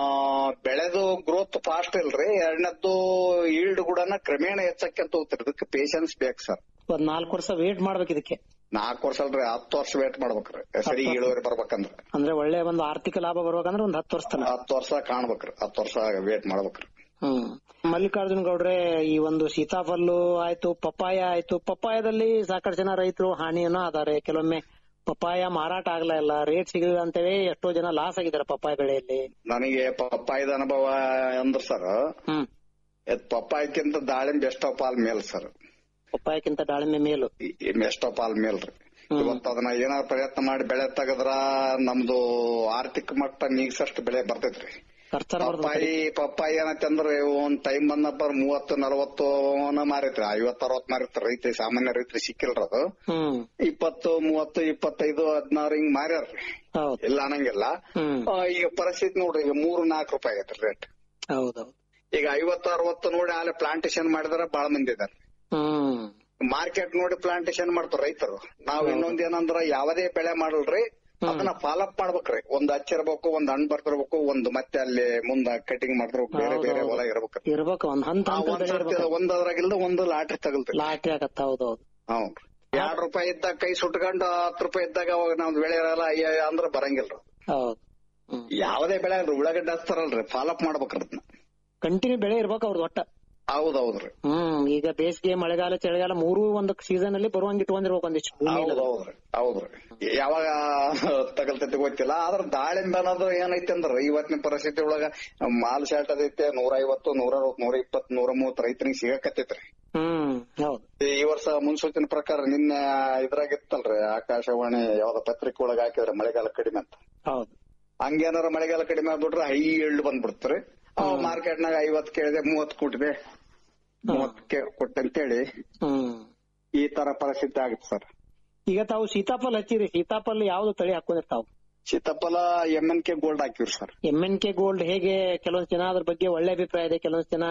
ಬೆಳೆದು ಗ್ರೋತ್ ಫಾಸ್ಟ್ ಇಲ್ರಿ ಎರಡನೇದ್ದು ಈಲ್ಡ್ ಕೂಡ ಕ್ರಮೇಣ ಹೆಚ್ಚಕ್ಕೆ ಅಂತ ಹೋಗ್ತಿರಿ ಇದಕ್ಕೆ ಪೇಶನ್ಸ್ ಬೇಕು ಸರ್ ಒಂದ್ ನಾಲ್ಕು ವರ್ಷ ವೇಟ್ ಮಾಡ್ಬೇಕು ಇದಕ್ಕೆ ನಾಲ್ಕು ವರ್ಷ ಅಲ್ರಿ ಹತ್ತು ವರ್ಷ ವೇಟ್ ಮಾಡ್ಬೇಕ್ರಿ ಸರಿ ಇಳುವರಿ ಬರ್ಬೇಕಂದ್ರ ಅಂದ್ರೆ ಒಳ್ಳೆ ಒಂದು ಆರ್ಥಿಕ ಲಾಭ ಬರ್ಬೇಕಂದ್ರೆ ಒಂದ್ ಹತ್ತು ವರ್ಷ ತನಕ ಹತ್ತು ವರ್ಷ ಕಾಣ್ಬೇಕ್ರಿ ಹತ್ತು ವರ್ಷ ವೇಟ್ ಮಾಡ್ಬೇಕ್ರಿ ಹ್ಮ್ ಮಲ್ಲಿಕಾರ್ಜುನ್ ಗೌಡ್ರೆ ಈ ಒಂದು ಸೀತಾಫಲ್ಲು ಆಯ್ತು ಪಪ್ಪಾಯ ಆಯ್ತು ಪಪ್ಪಾಯದಲ್ಲಿ ಸಾಕಷ್ಟು ಜನ ರೈತರು ಹಾನಿಯನ್ನ ಆದಾರೆ ಕೆಲವೊಮ್ಮೆ ಪಪ್ಪಾಯ ಮಾರಾಟ ಆಗ್ಲಾ ಇಲ್ಲ ರೇಟ್ ಸಿಗಲಿಲ್ಲ ಅಂತೇಳಿ ಎಷ್ಟೋ ಜನ ಲಾಸ್ ಆಗಿದ್ದಾರೆ ಪಪ್ಪಾಯ ಬೆಳೆಯಲ್ಲಿ ನನಗೆ ಪಪ್ಪಾಯದ ಅನುಭವ ಅಂದ್ರ ಸರ್ ಹ್ಮ್ ಪಪ್ಪಾಯಕ್ಕಿಂತ ದಾಳಿಂಬೆ ಎಷ್ಟೋ ಪಾಲ್ ಮೇಲ್ ಸರ್ ಪಪ್ಪಾಯಕ್ಕಿಂತ ದಾಳಿಂಬೆ ಮೇಲು ಎಷ್ಟೋ ಪಾಲ್ ಮೇಲ್ರಿ ಇವತ್ತು ಅದನ್ನ ಏನಾರ ಪ್ರಯತ್ನ ಮಾಡಿ ಬೆಳೆ ತೆಗದ್ರ ನಮ್ದು ಆರ್ಥಿಕ ಮಟ್ಟ ನೀಗ್ಸಷ್ಟು ಬೆಳೆ ಬರ್ತೈತ್ರಿ ಖರ್ಚರ ಪಪ್ಪಾಯಿ ಪಪ್ಪಾಯಿ ಏನೈತೆ ಅಂದ್ರೆ ಒಂದ್ ಟೈಮ್ ಬಂದಪ್ಪ ಮೂವತ್ತು ನಲವತ್ತು ಮಾರೈತ್ರಿ ಐವತ್ತು ಅರವತ್ ಮಾರಿತ್ರಿ ರೈತ ಸಾಮಾನ್ಯ ರೈತರು ಸಿಕ್ಕಿಲ್ರ ಅದು ಹ್ಮ್ ಇಪ್ಪತ್ತು ಮೂವತ್ತು ಇಪ್ಪತ್ತೈದು ಹದಿನಾರು ಹಿಂಗ್ ಮಾರ್ಯಾರ್ರಿ ಹೌದು ಇಲ್ಲ ಅನ್ನಂಗಿಲ್ಲ ಹ್ಮ್ ಆ, ಈಗ ಪರಿಸ್ಥಿತಿ ನೋಡ್ರಿ ಈಗ ಮೂರು ನಾಲ್ಕು ರೂಪಾಯಿ ಆಗೈತ್ರಿ ರೇಟ್ ಹೌದೌದು ಈಗ ಐವತ್ತು ಅರವತ್ತು ನೋಡಿ ಆಲೆ ಪ್ಲಾಂಟೇಶನ್ ಮಾಡಿದಾರ ಬಾಳ ಮಂದಿ ಇದಾರೆ ಹ್ಮ್ ಮಾರ್ಕೆಟ್ ನೋಡಿ ಪ್ಲಾಂಟೇಶನ್ ಮಾಡ್ತಾರ ರೈತರು ನಾವ್ ಇನ್ನೊಂದ್ ಏನಂದ್ರ ಯಾವುದೇ ಬೆಳೆ ಮಾಡಲ್ರಿ ಅದನ್ನ ಫಾಲೋಅಪ್ ಮಾಡ್ಬೇಕ್ರಿ ಒಂದ್ ಹಚ್ಚಿರ್ಬೇಕು ಒಂದ್ ಹಣ್ಣು ಬರ್ತಿರ್ಬೇಕು ಒಂದ್ ಮತ್ತೆ ಅಲ್ಲಿ ಮುಂದ ಕಟಿಂಗ್ ಮಾಡ್ತಿರ್ಬೇಕು ಬೇರೆ ಬೇರೆ ಹೊಲ ಇರ್ಬೇಕು ಇರ್ಬೇಕು ಒಂದ್ ಹಂತ ಆ ಹಂತ ಒಂದ್ ಬೆಳೆ ಸರ್ತಿ ಇರ್ಬೇಕು ಒಂದ್ ಅದ್ರಾಗಿಲ್ದ ಒಂದ್ ಲಾಟ್ರಿ ತಗಲ್ತ್ರಿ ಲಾಟ್ರಿ ಆಗತ್ತ ಹೌದೌದು ಹೌದು ಎರಡ್ ರೂಪಾಯಿ ಇದ್ದಾಗ ಕೈ ಸುಟ್ಕೊಂಡು ಹತ್ತು ರೂಪಾಯಿ ಇದ್ದಾಗ ಅವಾಗ ನಾವ್ ಬೆಳೆ ಇರಲ್ಲ ಅಯ್ಯ ಅಂದ್ರ ಬರಂಗಿಲ್ರಿ ಹೌದು ಹ್ಮ್ ಯಾವುದೇ ಬೆಳೆ ಅಲ್ರಿ ಉಳ್ಳಾಗಡ್ಡೆ ಹಚ್ತಾರಲ್ರಿ ಫಾಲೋಅಪ್ ಮಾಡ್ಬೇಕ್ರಿ ಅದನ್ನ ಕಂಟಿನ್ಯೂ ಬೆಳೆ ಇರ್ಬೇಕು ಅವ್ರದ್ದು ಒಟ್ಟ ಹೌದೌದ್ರಿ ಹ್ಮ್ ಈಗ ಬೇಸಿಗೆ ಮಳೆಗಾಲ ಚಳಿಗಾಲ ಮೂರು ಒಂದು ಸೀಸನ್ ಅಲ್ಲಿ ಬರುವಂಗ ಇಟ್ಕೊಂಡಿರ್ಬೇಕು ಒಂದಿಷ್ಟು ಭೂಮಿ ಹೌದೌದ್ರಿ ಹೌದ್ರಿ ಯಾವಾಗ ತಗಲ್ತೈತಿ ಗೊತ್ತಿಲ್ಲ ಆದ್ರ ದಾಳಿಂಬೆ ಅನ್ನೋದು ಏನೈತಿ ಅಂದ್ರ ಇವತ್ತಿನ ಪರಿಸ್ಥಿತಿ ಒಳಗ ಮಾಲ್ ಶಾರ್ಟ್ ಅದೈತೆ ನೂರ ಐವತ್ತು ನೂರ ಅರವತ್ತು ನೂರ ಇಪ್ಪತ್ತು ನೂರ ಮೂವತ್ತು ರೈತರಿಗೆ ಸಿಗಕತ್ತೈತ್ರಿ ಹ್ಮ್ ಹೌದು ಈ ವರ್ಷ ಮುನ್ಸೂಚನೆ ಪ್ರಕಾರ ನಿನ್ನೆ ಇದ್ರಾಗ ಇತ್ತಲ್ರಿ ಆಕಾಶವಾಣಿ ಯಾವ್ದ ಪತ್ರಿಕೆ ಒಳಗ ಹಾಕಿದ್ರೆ ಮಳೆಗಾಲ ಕಡಿಮೆ ಅಂತ ಹೌದು ಹಂಗೇನಾರ ಮಳೆಗಾಲ ಕಡಿಮೆ ಆಗ್ಬಿಟ್ರೆ ಹೈ ಎಳ್ಳು ಬಂದ್ಬಿಡ್ತ್ರಿ ಮಾರ್ಕೆಟ್ ನಾಗ ಐವತ್ ಕೇಳಿದೆ ಮೂವತ್ ಕೊಟ್ಟಿದೆ ಮೂವತ್ತಕ್ಕೆ ಕೊಟ್ಟಂತೇಳಿ ಹ್ಮ್ ಈ ತರ ಪರಿಸ್ಥಿತಿ ಆಗಿತ್ತು ಸರ್ ಈಗ ತಾವು ಸೀತಾಫಲ ಹಚ್ಚಿರಿ ಸೀತಾಫಲ ಯಾವ್ದು ತಳಿ ಹಾಕೊಂಡಿರ್ತಾವ ಸೀತಾಫಲ ಎಂ ಎನ್ ಕೆ ಗೋಲ್ಡ್ ಹಾಕಿವ್ರಿ sir M N K gold ಹೇಗೆ ಕೆಲವೊಂದ್ ಜನ ಅದ್ರ ಬಗ್ಗೆ ಒಳ್ಳೆ ಅಭಿಪ್ರಾಯ ಇದೆ ಕೆಲವೊಂದ್ ಜನ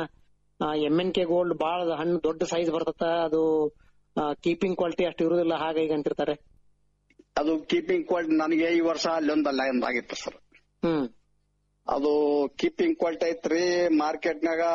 ಎಂ ಎನ್ ಕೆ ಗೋಲ್ಡ್ ಬಹಳ ಹಣ್ಣು ದೊಡ್ಡ ಸೈಜ್ ಬರ್ತದ ಅದು ಕೀಪಿಂಗ್ ಕ್ವಾಲಿಟಿ ಅಷ್ಟು ಇರುದಿಲ್ಲ ಹಾಗೆ ಈಗ ಅಂತಿರ್ತಾರೆ ಅದು ಕೀಪಿಂಗ್ ಕ್ವಾಲಿಟಿ ನನಗೆ ಈ ವರ್ಷ ಅಲ್ಲೊಂದು ಲೈನ್ ಆಗಿತ್ತು ಸರ್ ಹ್ಮ್ ಅದು ಕೀಪಿಂಗ್ ಕ್ವಾಲಿಟಿ ಐತ್ರಿ ಮಾರ್ಕೆಟ್ ನಾಗ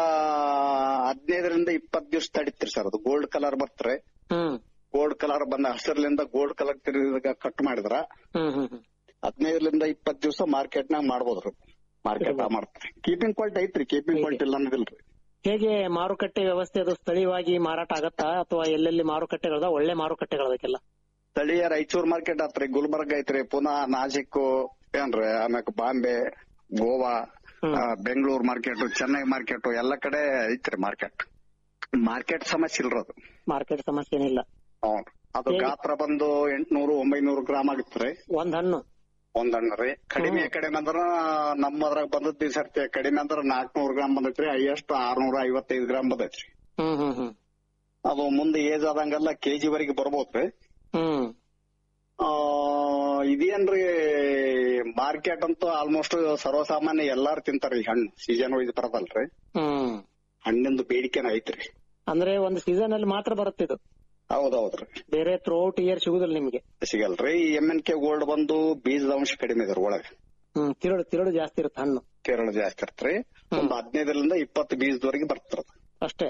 ಹದಿನೈದರಿಂದ ಇಪ್ಪತ್ ದಿವ್ಸ ತಡಿತ್ರಿ ಸರ್ ಅದು ಗೋಲ್ಡ್ ಕಲರ್ ಬರ್ತ್ರಿ ಹ್ಮ್ ಗೋಲ್ಡ್ ಕಲರ್ ಬಂದ ಹಸಿರ್ಲಿಂದ ಗೋಲ್ಡ್ ಕಲರ್ ತಿರುಗಿದಾಗ ಕಟ್ ಮಾಡಿದ್ರ ಹ್ಮ್ ಹ್ಮ್ ಹ್ಮ್ ಹದಿನೈದರಿಂದ ಇಪ್ಪತ್ ದಿವಸ ಮಾರ್ಕೆಟ್ ನಾಗ ಮಾಡ್ಬೋದ್ರಿ ಮಾರ್ಕೆಟ್ ಮಾಡ್ತಾರೆ ಕೀಪಿಂಗ್ ಕ್ವಾಲಿಟಿ ಐತ್ರಿ ಕೀಪಿಂಗ್ ಕ್ವಾಲಿಟಿ ಇಲ್ಲ ಅನ್ನೋದಿಲ್ರಿ ಹೇಗೆ ಮಾರುಕಟ್ಟೆ ವ್ಯವಸ್ಥೆ ಅದು ಸ್ಥಳೀಯವಾಗಿ ಮಾರಾಟ ಆಗತ್ತಾ ಅಥವಾ ಎಲ್ಲೆಲ್ಲಿ ಮಾರುಕಟ್ಟೆಗಳದ ಒಳ್ಳೆ ಮಾರುಕಟ್ಟೆಗಳದಕ್ಕೆಲ್ಲ ಸ್ಥಳೀಯ ರಾಯಚೂರ್ ಮಾರ್ಕೆಟ್ ಆತ್ರಿ ಗುಲ್ಬರ್ಗ ಐತ್ರಿ ಪುನಃ ನಾಸಿಕ್ ಏನ್ರಿ ಆಮ್ಯಾಕ ಬಾಂಬೆ ಗೋವಾ ಆ, ಬೆಂಗಳೂರು ಮಾರ್ಕೆಟ್ ಚೆನ್ನೈ ಮಾರ್ಕೆಟ್ ಎಲ್ಲ ಕಡೆ ಐತ್ರಿ ಮಾರ್ಕೆಟ್ ಮಾರ್ಕೆಟ್ ಸಮಸ್ಯೆ ಇಲ್ರಿ ಅದು ಮಾರ್ಕೆಟ್ ಸಮಸ್ಯೆ ಏನಿಲ್ಲ ಹ್ಞೂ ಅದು ಗಾತ್ರ ಬಂದು ಎಂಟ್ನೂರು ಒಂಬೈನೂರು ಗ್ರಾಮ್ ಆಗತ್ರಿ ಒಂದ್ ಹಣ್ಣು ಒಂದ್ ಹಣ್ಣು ರೀ ಕಡಿಮೆ ಕಡಿಮೆ ಅಂದ್ರ ನಮ್ಮದ್ರಾಗ ಬಂದದ್ ಈ ಸರ್ತಿ ಕಡಿಮೆ ಅಂದ್ರ ನಾಲ್ಕನೂರು ಗ್ರಾಮ್ ಬಂದೈತ್ರಿ ಹೈಯೆಸ್ಟ್ ಆರ್ನೂರ ಐವತ್ತೈದು ಗ್ರಾಮ್ ಬಂದೈತ್ರಿ ಹ್ಮ್ ಹ್ಮ್ ಹ್ಮ್ ಅದು ಮುಂದೆ ಏಜ್ ಆದಂಗೆಲ್ಲ ಕೆಜಿ ವರೆಗೆ ಬರ್ಬೋದ್ರಿ ಹ್ಮ್ ಆ, ಇದೇನ್ರಿ ಮಾರ್ಕೆಟ್ ಅಂತೂ ಆಲ್ಮೋಸ್ಟ್ ಸರ್ವಸಾಮಾನ್ಯ ಎಲ್ಲಾರು ತಿಂತಾರ ಈ ಹಣ್ಣು ಸೀಸನ್ ವೈಸ್ ಬರದಲ್ರಿ ಹ್ಮ್ ಹಣ್ಣಿಂದು ಬೇಡಿಕೆನ ಐತ್ರಿ ಅಂದ್ರೆ ಒಂದು ಸೀಸನ್ ಅಲ್ಲಿ ಮಾತ್ರ ಬರುತ್ತೆ ಇದು ಹೌದೌದ್ರಿ ಬೇರೆ ಥ್ರೂಔಟ್ ಇಯರ್ ಸಿಗುದಿಲ್ಲ ನಿಮ್ಗೆ ಸಿಗಲ್ರಿ ಎಂ ಎನ್ ಕೆ ಗೋಲ್ಡ್ ಬಂದು ಬೀಜದ ಅಂಶ ಕಡಿಮೆ ಇದ್ರ ಒಳಗೆ ಹ್ಮ್ ತಿರುಳು ತಿರುಳು ಜಾಸ್ತಿ ಇರುತ್ತೆ ಹಣ್ಣು ಕೇರಳ ಜಾಸ್ತಿ ಇರ್ತ್ರಿ ಒಂದು ಹದಿನೈದರಿಂದ ಇಪ್ಪತ್ತು ಬೀಜದವರೆಗೆ ಬರ್ತಿರ ಅಷ್ಟೇ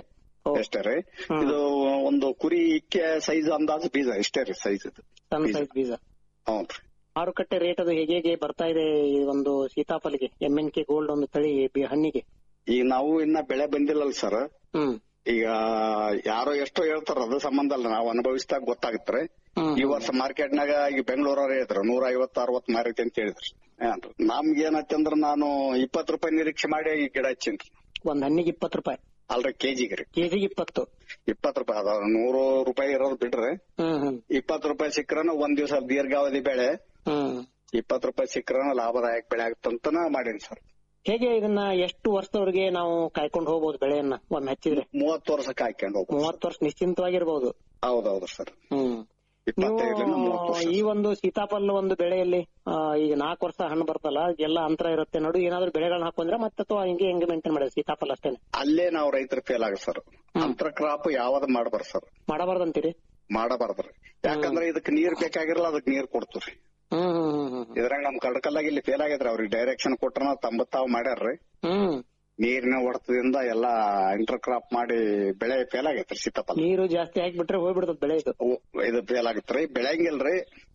ಓ. ಎಷ್ಟೇ ರೀ ಹ್ಮ್. ಇದು ಒಂದು ಕುರಿ ಇಕ್ಕೆ ಸೈಜ್ ಅಂದಾಜು ಬೀಜ ಇಷ್ಟೇ ರೀ ಸೈಜ್ ಇದು ಸಣ್ಣ ಬೀಜ. ಸೈಜ್ ಬೀಜ ಹೌನ್ರಿ ಮಾರುಕಟ್ಟೆ ರೇಟ್ ಅದು ಹೇಗೆ ಹೇಗೆ ಬರ್ತಾ ಇದೆ ಈ ಒಂದು ಸೀತಾಫಲಿಗೆ ಎಂ ಎನ್ ಕೆ ಗೋಲ್ಡ್ ಒಂದು ತಳಿ ಬಿ- ಹಣ್ಣಿಗೆ ಈಗ ನಾವು ಇನ್ನ ಬೆಳೆ ಬಂದಿಲ್ಲಲ್ಲ ಸರ್ ಹ್ಮ್ ಈಗ ಯಾರೋ ಎಷ್ಟೋ ಹೇಳ್ತಾರ ಅದು ಸಂಬಂಧ ಅಲ್ಲ ನಾವು ಅನುಭವಿಸಿದಾಗ ಗೊತ್ತಾಗತ್ರಿ ಹ್ಮ್. ಈ ವರ್ಷ ಮಾರ್ಕೆಟ್ ನಾಗ ಈಗ ಬೆಂಗಳೂರವ್ರ ಹೇಳಿದ್ರು ನೂರ ಐವತ್ತು ಅರವತ್ ಮಾರೈತಿ ಅಂತ ಹೇಳಿದ್ರು ಏನ್ರಿ ನಮ್ಗೆ ಏನತ್ತಂದ್ರ ನಾನು ಇಪ್ಪತ್ ರೂಪಾಯಿ ನಿರೀಕ್ಷೆ ಮಾಡಿ ಈ ಗಿಡ ಹಚ್ಚೀನ್ರಿ ಒಂದ್ ಹಣ್ಣಿಗೆ ಇಪ್ಪತ್ತು ರೂಪಾಯಿ ಅಲ್ರಿ ಕೆಜಿಗೆ ರೀ ಕೆಜಿಗೆ ಇಪ್ಪತ್ತು ಇಪ್ಪತ್ ರೂಪಾಯಿ ಅದ ನೂರು ರೂಪಾಯಿ ಇರೋದು ಬಿಡ್ರಿ ಹ್ಮ್ ಹ್ಮ್ ಇಪ್ಪತ್ ರೂಪಾಯಿ ಸಿಕ್ರನ ಒಂದ್ ದಿವಸ ದೀರ್ಘಾವಧಿ ಬೆಳೆ ಹ್ಮ್ ಇಪ್ಪತ್ ರೂಪಾಯಿ ಸಿಕ್ರನ ಲಾಭದಾಯಕ ಬೆಳೆ ಆಗ್ತಂತನ ಮಾಡೀನಿ ಸರ್ ಹೇಗೆ ಇದನ್ನ ಎಷ್ಟು ವರ್ಷದವರೆಗೆ ನಾವು ಕಾಯ್ಕೊಂಡು ಹೋಗ್ಬೋದು ಬೆಳೆಯನ್ನ ಒಮ್ಮೆ ಹಚ್ಚಿದ್ರೆ ಮೂವತ್ತು ವರ್ಷಕ್ಕೆ ಹಾಕೊಂಡು ಹೋಗ್ಬೋದು ಮೂವತ್ತು ವರ್ಷ ನಿಶ್ಚಿಂತವಾಗಿರ್ಬೋದು ಹೌದೌದು ಸರ್ ಹ್ಮ್ ನೀವು ಇಪ್ಪತ್ತೈದರಿಂದ ಮೂವತ್ತು ವರ್ಷ ಈ ಒಂದು ಸೀತಾಫಲ ಒಂದು ಬೆಳೆಯಲ್ಲಿ ಆ, ಈಗ ನಾಲ್ಕು ವರ್ಷ ಹಣ್ಣು ಬರ್ತಲ್ಲ ಎಲ್ಲ ಅಂತರ ಇರುತ್ತೆ ನಡು ಏನಾದ್ರು ಬೆಳೆಗಳನ್ನ ಹಾಕೊಂಡ್ರೆ ಮತ್ತೆ ಅಥವಾ ಹಿಂಗೆ ಹೆಂಗೆ ಮೇಂಟೈನ್ ಮಾಡಿದ್ರೆ ಸೀತಾಫಲ ಅಷ್ಟೇನೆ ಅಲ್ಲೇ ನಾವು ರೈತರ ಫೇಲ್ ಆಗ ಸರ್ ಅಂತರ ಕ್ರಾಪ್ ಯಾವ್ದು ಮಾಡಬಾರ್ದು ಸರ್ ಮಾಡಬಾರ್ದಂತೀರಿ ಮಾಡಬಾರ್ದ್ರಿ ಯಾಕಂದ್ರೆ ಇದಕ್ ನೀರ್ ಬೇಕಾಗಿರಲ್ಲ ಅದಕ್ ನೀರ್ ಕೊಡ್ತೀವ್ರಿ ಹ್ಮ್ ಹ್ಮ್ ಹ್ಮ್ ಹ್ಮ್ ಇದ್ರಾಗ ನಮ್ ಕಡಕಲ್ಲಾಗ ಇಲ್ಲಿ ಫೇಲ್ ಆಗಿದ್ರಿ ಅವ್ರಿಗೆ ಡೈರೆಕ್ಷನ್ ಕೊಟ್ರ ತಂಬತ್ತಾವ್ ಮಾಡ್ಯಾರ್ರಿ ಹ್ಮ್ ನೀರಿನ ಹೊಡೆತದಿಂದ ಎಲ್ಲಾ ಇಂಟರ್ ಕ್ರಾಪ್ ಮಾಡಿ ಬೆಳೆ ಫೇಲ್ ಆಗೈತ್ರಿ ಸೀತಾಫಲ ನೀರು ಜಾಸ್ತಿ ಹಾಕ್ಬಿಟ್ರೆ ಹೋಗ್ಬಿಡ್ತದ ಬೆಳೆ ಇದು ಓ, ಇದು ಫೇಲ್ ಆಗತ್ರಿ ಬೆಳೆಯಂಗಿಲ್ರಿ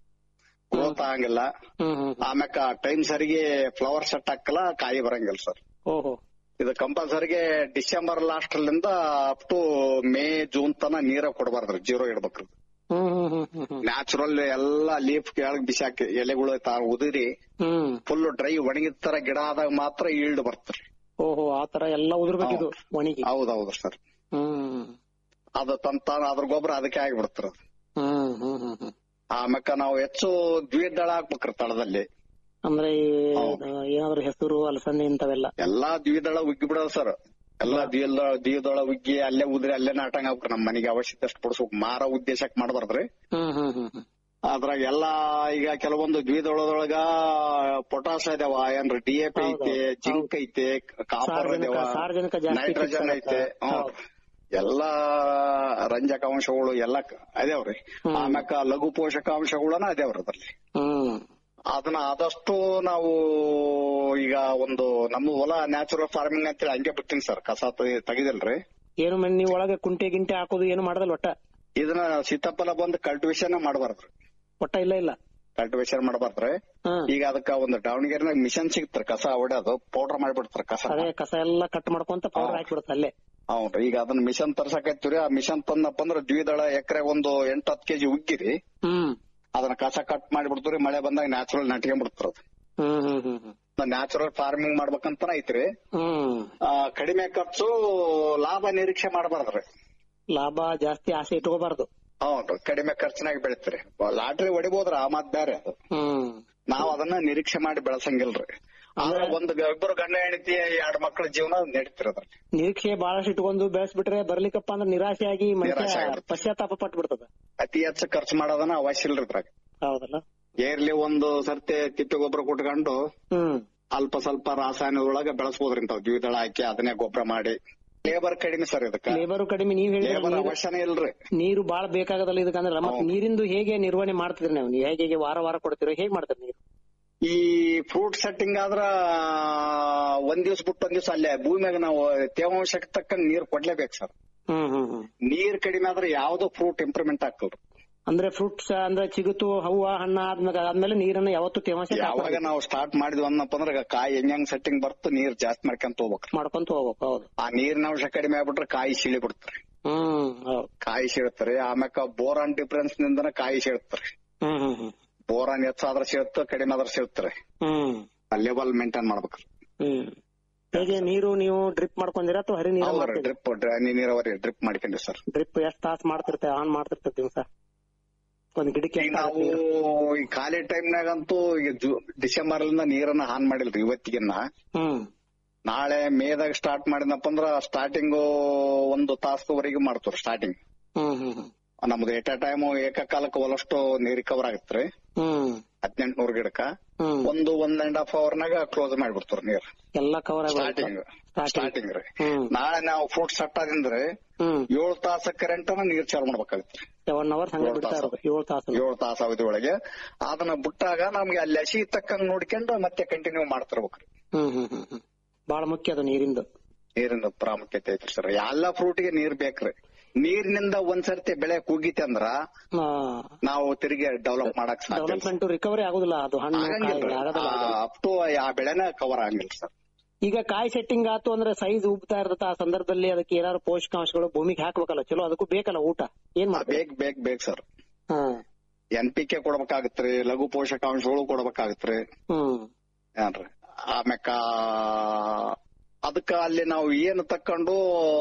ಗ್ರೋತ್ ಆಗಂಗಿಲ್ಲ ಹ್ಮ್ ಹ್ಮ್ ಆಮ್ಯಾಕ ಟೈಮ್ ಸರಿಗೆ ಫ್ಲವರ್ ಸೆಟ್ ಹಾಕಲ್ಲ ಕಾಯಿ ಬರಂಗಿಲ್ಲ ಸರ್ ಓಹೋ ಇದು ಕಂಪಲ್ಸರಿಗೆ ಡಿಸೆಂಬರ್ ಲಾಸ್ಟ್ ಲಿಂದ ಅಪ್ ಟು ಮೇ ಜೂನ್ ತನ ನೀರ ಕೊಡಬಾರ್ದ್ರಿ ಜೀರೋ ಇಡ್ಬೇಕ್ರಿ ಹ್ಮ್ ಹ್ಮ್ ಹ್ಮ್ ಹ್ಮ್ ಹ್ಮ್ ನ್ಯಾಚುರಲ್ ಎಲ್ಲಾ ಲೀಫ್ ಕೆಳಗ್ ಬಿಸಾಕಿ ಎಲೆಗಳು ತಾ ಉದುರಿ ಹ್ಮ್ ಫುಲ್ ಡ್ರೈ ಒಣಗಿದ ತರ ಗಿಡ ಆದಾಗ ಮಾತ್ರ ಈಲ್ಡ್ ಬರ್ತರಿ ಓಹೋ ಆತರ ಎಲ್ಲ ಉದುರ್ಬೇಕಿದು ಒಣಗಿ ಹೌದೌದು ಸರ್ ಹ್ಮ್ ಅದು ತಂತ ಅದ್ರ ಗೊಬ್ಬರ ಅದಕ್ಕೆ ಆಗಿಬಿಡ್ತಾರ ಹ್ಮ್ ಹ್ಮ್ ಹ್ಮ್ ಹ್ಮ್ ಆಮ್ಯಾಕ ನಾವು ಹೆಚ್ಚು ದ್ವಿದಳ ಹಾಕ್ಬೇಕ್ರಿ ತಳದಲ್ಲಿ ಅಂದ್ರೆ ಈ, ಹೌದು. ಏನಾದ್ರು ಹೆಸರು ಅಲಸಂದೆ ಇಂಥವೆಲ್ಲ ಎಲ್ಲಾ ದ್ವಿದಳ ಉಗ್ಗಿ ಬಿಡೋದು ಸರ್ ಎಲ್ಲಾ ದ್ವಿದಳ ದ್ವಿದಳ ಉಗ್ಗಿ ಅಲ್ಲೇ ಉದ್ರಿ ಅಲ್ಲೇ ನಾಟಂಗ ಹಾಕ್ರಿ ನಮ್ ಮನೆಗೆ ಅವಶ್ಯಕತೆ ಬಿಡಿಸ್ಬೇಕು ಮಾರ ಉದ್ದೇಶಕ್ಕೆ ಮಾಡಬಾರ್ದ್ರಿ ಹ್ಮ್ ಹ್ಮ್ ಹ್ಮ್ ಹ್ಮ್ ಅದ್ರಾಗ ಎಲ್ಲಾ ಈಗ ಕೆಲವೊಂದು ದ್ವಿದಳದೊಳಗ ಪೊಟಾಸ್ ಇದಾವ ಏನ್ರಿ ಡಿ ಎ ಪಿ ಹೌದು, ಐತೆ ಜಿಂಕ್ ಐತೆ ಕಾಪರ್ ಸಾರ್ವಜನಿಕ- ಇದಾವ ಸಾರ್ವಜನಿಕ ಜಾಸ್ತಿ ನೈಟ್ರೋಜನ್ fix ಐತೆ ಆಗತ್ತೆ. ಹ್ಞೂ. ಹೌದು. ಎಲ್ಲಾ ರಂಜಕಾಂಶಗಳು ಎಲ್ಲಾ ಅದೇವ್ರಿ ಹ್ಮ್. ಆಮ್ಯಾಕ ಲಘು ಪೋಷಕಾಂಶಗಳನ್ನ ಅದೇವ್ರಿ ಅದ್ರಲ್ಲಿ ಹ್ಮ್ ಅದನ್ನ ಆದಷ್ಟು ನಾವು ಈಗ ಒಂದು ನಮ್ಮ ಹೊಲ ನ್ಯಾಚುರಲ್ ಫಾರ್ಮಿಂಗ್ ಅಂತೇಳಿ ಹಂಗೆ ಬಿಡ್ತೀನಿ ಸರ್ ಕಸ ತೆ- ತೆಗಿದಿಲ್ರಿ ಏನು ಮಣ್ಣಿ ನೀವು ಒಳಗೆ ಕುಂಟೆ ಗಿಂಟೆ ಹಾಕೋದು ಏನು ಮಾಡದಲ್ಲ ಒಟ್ಟ ಇದನ್ನ ಸೀತಾಫಲ ಬಂದು ಕಲ್ಟಿವೇಶನ್ ಮಾಡಬಾರ್ದ್ರಿ ಒಟ್ಟ ಇಲ್ಲ ಇಲ್ಲ ಕಲ್ಟಿವೇಶನ್ ಮಾಡಬಾರ್ದ್ರಿ ಹ್ಮ್ ಈಗ ಅದಕ್ಕ ಒಂದು ದಾವಣಗೆರೆನಾಗ ಮಿಷನ್ ಸಿಗ್ತಾರ ಕಸ ಹೊಡ್ಯೋದು ಪೌಡರ್ ಮಾಡ್ಬಿಡ್ತಾರ ಕಸ ಅದೇ ಕಸ ಎಲ್ಲ ಕಟ್ ಮಾಡ್ಕೊಂತ ಪೌಡರ್ ಹಾಕ್ಬಿಡುತ್ತೆ ಅಲ್ಲೇ ಹೌದ್ರಿ ಈಗ ಅದನ್ನ ಮಿಷನ್ ತರ್ಸಕತ್ತೀವ್ರಿ ಆ ಮಿಷನ್ ತಂದಪ್ಪ ಅಂದ್ರ ದ್ವಿದಳ ಎಕರೆ ಒಂದು ಎಂಟ್ ಹತ್ತು ಕೆಜಿ ಉಗ್ಗಿರಿ ಹ್ಮ್ ಅದನ್ನ ಕಸ ಕಟ್ ಮಾಡಿಬಿಡ್ತೀವ್ರಿ ಮಳೆ ಬಂದಾಗ ನ್ಯಾಚುರಲ್ ನಟ್ಕೊಂಡ್ಬಿಡ್ತಾರ ಹ್ಮ್ ಹ್ಮ್ ಹ್ಮ್ ಹ್ಮ್ ನ್ಯಾಚುರಲ್ ಫಾರ್ಮಿಂಗ್ ಮಾಡ್ಬೇಕಂತ ಐತ್ರಿ ಹ್ಮ್ ಆ, ಕಡಿಮೆ ಖರ್ಚು ಲಾಭ ನಿರೀಕ್ಷೆ ಮಾಡಬಾರ್ದ್ರಿ ಲಾಭ ಜಾಸ್ತಿ ಆಸೆ ಇಟ್ಕೋಬಾರ್ದು ಹೌದು ಕಡಿಮೆ ಖರ್ಚಿನಾಗ ಬೆಳಿತೀರಿ ಲಾಟ್ರಿ ಹೊಡಿಬೋದ್ರ ಆ ಮಾತ್ ಬೇರೆ ಅದು ಹ್ಮ್ ನಾವ್ ಅದನ್ನ ನಿರೀಕ್ಷೆ ಮಾಡಿ ಬೆಳಸಂಗಿಲ್ರಿ ಆದ್ರೆ ಒಂದ್ ಗ- ಇಬ್ಬರು ಗಂಡ ಹೆಂಡತಿ ಎರಡ್ ಮಕ್ಳ ಜೀವನ ನಡೀತಿರೋದ್ರ ನಿರೀಕ್ಷೆ ಬಹಳಷ್ಟು ಇಟ್ಕೊಂಡು ಬೆಳೆಸ್ಬಿಟ್ರೆ ಬರ್ಲಿಕ್ಕಪ್ಪ ಅಂದ್ರೆ ನಿರಾಶೆಯಾಗಿ ನಿರಾಶೆ ಮನುಷ್ಯ ಆಗ್ಬಿಡುತ್ತೆ. ಪಶ್ಚಾತ್ತಾಪ ಪಟ್ಟು ಬಿಡ್ತದ ಅತಿ ಹೆಚ್ಚು ಖರ್ಚು ಮಾಡೋದನ್ನ ಅವಶ್ಯ ಇಲ್ರಿ ಇದ್ರಾಗ ಹೌದಲ್ಲ ಏರ್ಲಿ ಒಂದು ಸರ್ತಿ ತಿಪ್ಪೆ ಗೊಬ್ಬರ ಕೊಟ್ಕೊಂಡು ಹ್ಮ್ ಅಲ್ಪ ಸ್ವಲ್ಪ ರಾಸಾಯನಿಕದೊಳಗ ಬೆಳೆಸಬಹುದ್ರಿ ಇಂತಾವ್ ದ್ವಿದಳ ಹಾಕಿ ಅದನ್ನೇ ಗೊಬ್ಬರ ಮಾಡಿ ಲೇಬರ್ ಕಡಿಮೆ ಸರ್ ಇದಕ್ಕ ಲೇಬರ್ ಕಡಿಮೆ ನೀವ್ ಹೇಳಿದ್ರೆ ಲೇಬರ್ ನೀರು- ಅವಶ್ಯನೇ ಇಲ್ರಿ ನೀರು ಬಾಳ ಬೇಕಾಗದಲ್ಲ ಇದಕ್ಕಂದ್ರೆ ಮತ್ತೆ ಹೌದು. ನೀರಿಂದು ಹೇಗೆ ನಿರ್ವಹಣೆ ಮಾಡ್ತಿದ್ರಿ ನೀವು ನೀವು ಹೇಗೆ ಹೇಗೆ ವಾರ ವಾರ ಕೊಡ್ತೀರಿ ಹೇಗೆ ಮಾಡ್ತೀರಿ ನೀರು ಈ ಫ್ರೂಟ್ ಸೆಟ್ಟಿಂಗ್ ಆದ್ರ ಒಂದ್ ದಿವ್ಸ ಬಿಟ್ಟು ಒಂದ್ ದಿವ್ಸ ಅಲ್ಲೇ ಭೂಮಿಯಾಗ ನಾವು ತೇವಾಂಶಕ್ಕೆ ತಕ್ಕಂಗ್ ನೀರ್ ಕೊಡ್ಲೇಬೇಕು ಸರ್ ಹ್ಮ್ ಹ್ಮ್ ಹ್ಮ್ ನೀರ್ ಕಡಿಮೆ ಆದ್ರೆ ಯಾವ್ದೋ ಫ್ರೂಟ್ ಇಂಪ್ರೂವ್ಮೆಂಟ್ ಆಗ್ತಲ್ರಿ ಅಂದ್ರೆ ಫ್ರೂಟ್ಸ್ ಅಂದ್ರೆ ಚಿಗುತು ಹೂವ ಹಣ್ಣ ಆದ್ಮೇಲೆ ಆದ್ಮೇಲೆ ನೀರನ್ನ ಯಾವತ್ತು ತೇವಾಂಶ ಯಾವಾಗ ನಾವು ಸ್ಟಾರ್ಟ್ ಮಾಡಿದ್ವಿ ಅನ್ನಪ್ಪ ಅಂದ್ರೆ ಕಾಯಿ ಹೆಂಗ್ ಹೆಂಗ್ ಸೆಟ್ಟಿಂಗ್ ಬರ್ತು ನೀರ್ ಜಾಸ್ತಿ ಮಾಡ್ಕೊಂತ ಹೋಗ್ಬೇಕ್ರಿ ಮಾಡ್ಕೊಂತ ಹೋಗ್ಬೇಕು ಹೌದು ಆ ನೀರಿನ ಅಂಶ ಕಡಿಮೆ ಆಗ್ಬಿಟ್ರೆ ಕಾಯಿ ಸೀಳಿ ಬಿಡ್ತಾರೆ ಹ್ಮ್ ಹೌದು ಕಾಯಿ ಸೀಳ್ತಾರೆ ಆಮ್ಯಾಕ ಬೋರಾನ್ ಡಿಫರೆನ್ಸ್ ನಿಂದನ ಕಾಯಿ ಸೀಳ್ತಾರೆ ಹ್ಮ್ ಹ್ಮ್ ಹ್ಮ್ ಬೋರಾನ್ ಹೆಚ್ಚಾದ್ರೆ ಸೀಳ್ತ ಕಡಿಮೆ ಆದ್ರೆ ಸೀಳ್ತಾರೆ ಹ್ಮ್ ಲೆವೆಲ್ ಮೇಂಟೈನ್ ಮಾಡ್ಬೇಕ್ರಿ ಹ್ಮ್ ಹೇಗೆ ನೀರು ನೀವು ಡ್ರಿಪ್ ಮಾಡ್ಕೊಂಡಿರ ಅಥವಾ ಹರಿ ನೀರು ಹೌದ್ರಿ ಡ್ರಿಪ್ ನೀರಾವರಿ ಡ್ರಿಪ್ ಮಾಡ್ಕೊಂಡ್ವಿ ಸರ್ ಡ್ರಿಪ್ ಎಷ್ಟ್ ತಾಸ್ ಮಾಡ್ತಿರ್ತೇವೆ ಆನ್ ಮಾಡ್ತಿರ್ತೇವೆ ದಿವಸ ಒಂದ್ ಗಿಡಕ್ಕೆ ಈಗ ಎಷ್ಟ್ ನಾವು ಆಗುತ್ತೆ ನೀರು? ಈ ಖಾಲಿ ಟೈಮ್ನಾಗಂತೂ ಈಗ ಜು- ಡಿಸೆಂಬರ್ ಲಿಂದ ನೀರನ್ನ ಆನ್ ಮಾಡಿಲ್ರಿ ಇವತ್ತಿಗಿನ್ನ ಹ್ಮ್ ನಾಳೆ ಮೇದಾಗ ಸ್ಟಾರ್ಟ್ ಮಾಡಿದ್ನಪ್ಪ ಅಂದ್ರ ಸ್ಟಾರ್ಟಿಂಗ್ ಒಂದು ತಾಸವರೆಗೆ ಮಾಡ್ತಾರ ಸ್ಟಾರ್ಟಿಂಗ್ ಹ್ಮ್ ಹ್ಮ್ ಹ್ಮ್ ನಮ್ದು ಎಟ್ ಎ ಟೈಮ್ ಏಕಕಾಲಕ್ಕೆ ಒಲಷ್ಟು ನೀರ್ ರಿಕವರ್ ಆಗತ್ರಿ ಹ್ಮ್ ಹದಿನೆಂಟುನೂರು ಗಿಡಕ್ಕ ಹ್ಮ್ ಒಂದು ಒಂದ್ ಅಂಡ್ ಹಾಫ್ ಅವರ್ ನಾಗ ಕ್ಲೋಸ್ ಮಾಡ್ಬಿಡ್ತಾರ ನೀರ್ ಎಲ್ಲ ಕವರ್ ಸ್ಟಾರ್ಟಿಂಗ್ ಸ್ಟಾರ್ಟಿಂಗ್ ರೀ ಹ್ಮ್ ನಾಳೆ ನಾವು ಫ್ರೂಟ್ ಸೆಟ್ ಆದಿಂದ್ರೆ ಹ್ಮ್ ಏಳು ತಾಸ ಕರೆಂಟ್ ನೀರ್ ಚಾಲು ಮಾಡ್ಬೇಕಾಗತ್ರಿ ಒನ್ ಅವರ್ ಹಂಗೆ ಏಳ್ ಬಿಡ್ತಾ ತಾಸು. ಇರೋದು ಏಳು ತಾಸು ಏಳು ತಾಸ ಅವಧಿ ಒಳಗೆ ಅದನ್ನ ಬಿಟ್ಟಾಗ ನಮ್ಗೆ ಅಲ್ಲಿ ಹಸಿ ತಕ್ಕಂಗ್ ನೋಡ್ಕೊಂಡು ಮತ್ತೆ ಕಂಟಿನ್ಯೂ ಮಾಡ್ತಿರ್ಬೇಕ್ರಿ ಹ್ಮ್ ಹ್ಮ್ ಹ್ಮ್ ಹ್ಮ್ ಬಹಳ ಮುಖ್ಯ ಅದು ನೀರಿಂದು ನೀರಿನ ಪ್ರಾಮುಖ್ಯತೆ ಐತ್ರಿ ಸರ್ ಎಲ್ಲಾ ಫ್ರೂಟ್ಗೆ ನೀರ್ ಬೇಕ್ರಿ ನೀರಿನಿಂದ ಒಂದ್ಸರ್ತಿ ಬೆಳೆ ಕುಗೀತಿ ಅಂದ್ರ ನಾವು ತಿರುಗಿ ಡೆವಲಪ್ ಮಾಡಕ್ ಸಾಧ್ಯ ಡೆವಲಪ್ಮೆಂಟ್ ರಿಕವರಿ ಆಗುದಿಲ್ಲ ಅದು ಹಣ್ಣು ಕಾಯಿ ಆಗೋದಿಲ್ಲ ಅಪ್ ಟು ಆ ಬೆಳೆನ ಕವರ್ ಆಗಂಗಿಲ್ಲ ಸರ್ ಈಗ ಕಾಯಿ ಸೆಟ್ಟಿಂಗ್ ಆತು ಅಂದ್ರೆ ಸೈಜ್ ಉಬ್ತಾ ಇರ್ತದ ಆ ಸಂದರ್ಭದಲ್ಲಿ ಅದಕ್ಕೆ ಏನಾದ್ರು ಪೋಷಕಾಂಶಗಳು ಭೂಮಿಗೆ ಹಾಕ್ಬೇಕಲ್ಲ ಚಲೋ ಅದಕ್ಕೂ ಬೇಕಲ್ಲ ಊಟ ಏನ್ ಮಾಡ್ಬೇಕು ಬೇಕ್ ಬೇಕ್ ಬೇಕ್ ಸರ್ ಎನ್ ಪಿ ಕೆ ಕೊಡ್ಬೇಕಾಗತ್ರಿ ಲಘು ಪೋಷಕಾಂಶಗಳು ಕೊಡ್ಬೇಕಾಗತ್ರಿ ಹ್ಮ್ ಏನ್ರಿ ಆಮ್ಯಾಕ ಅದಕ್ಕ ಅಲ್ಲಿ ನಾವು ಏನು ತಕೊಂಡು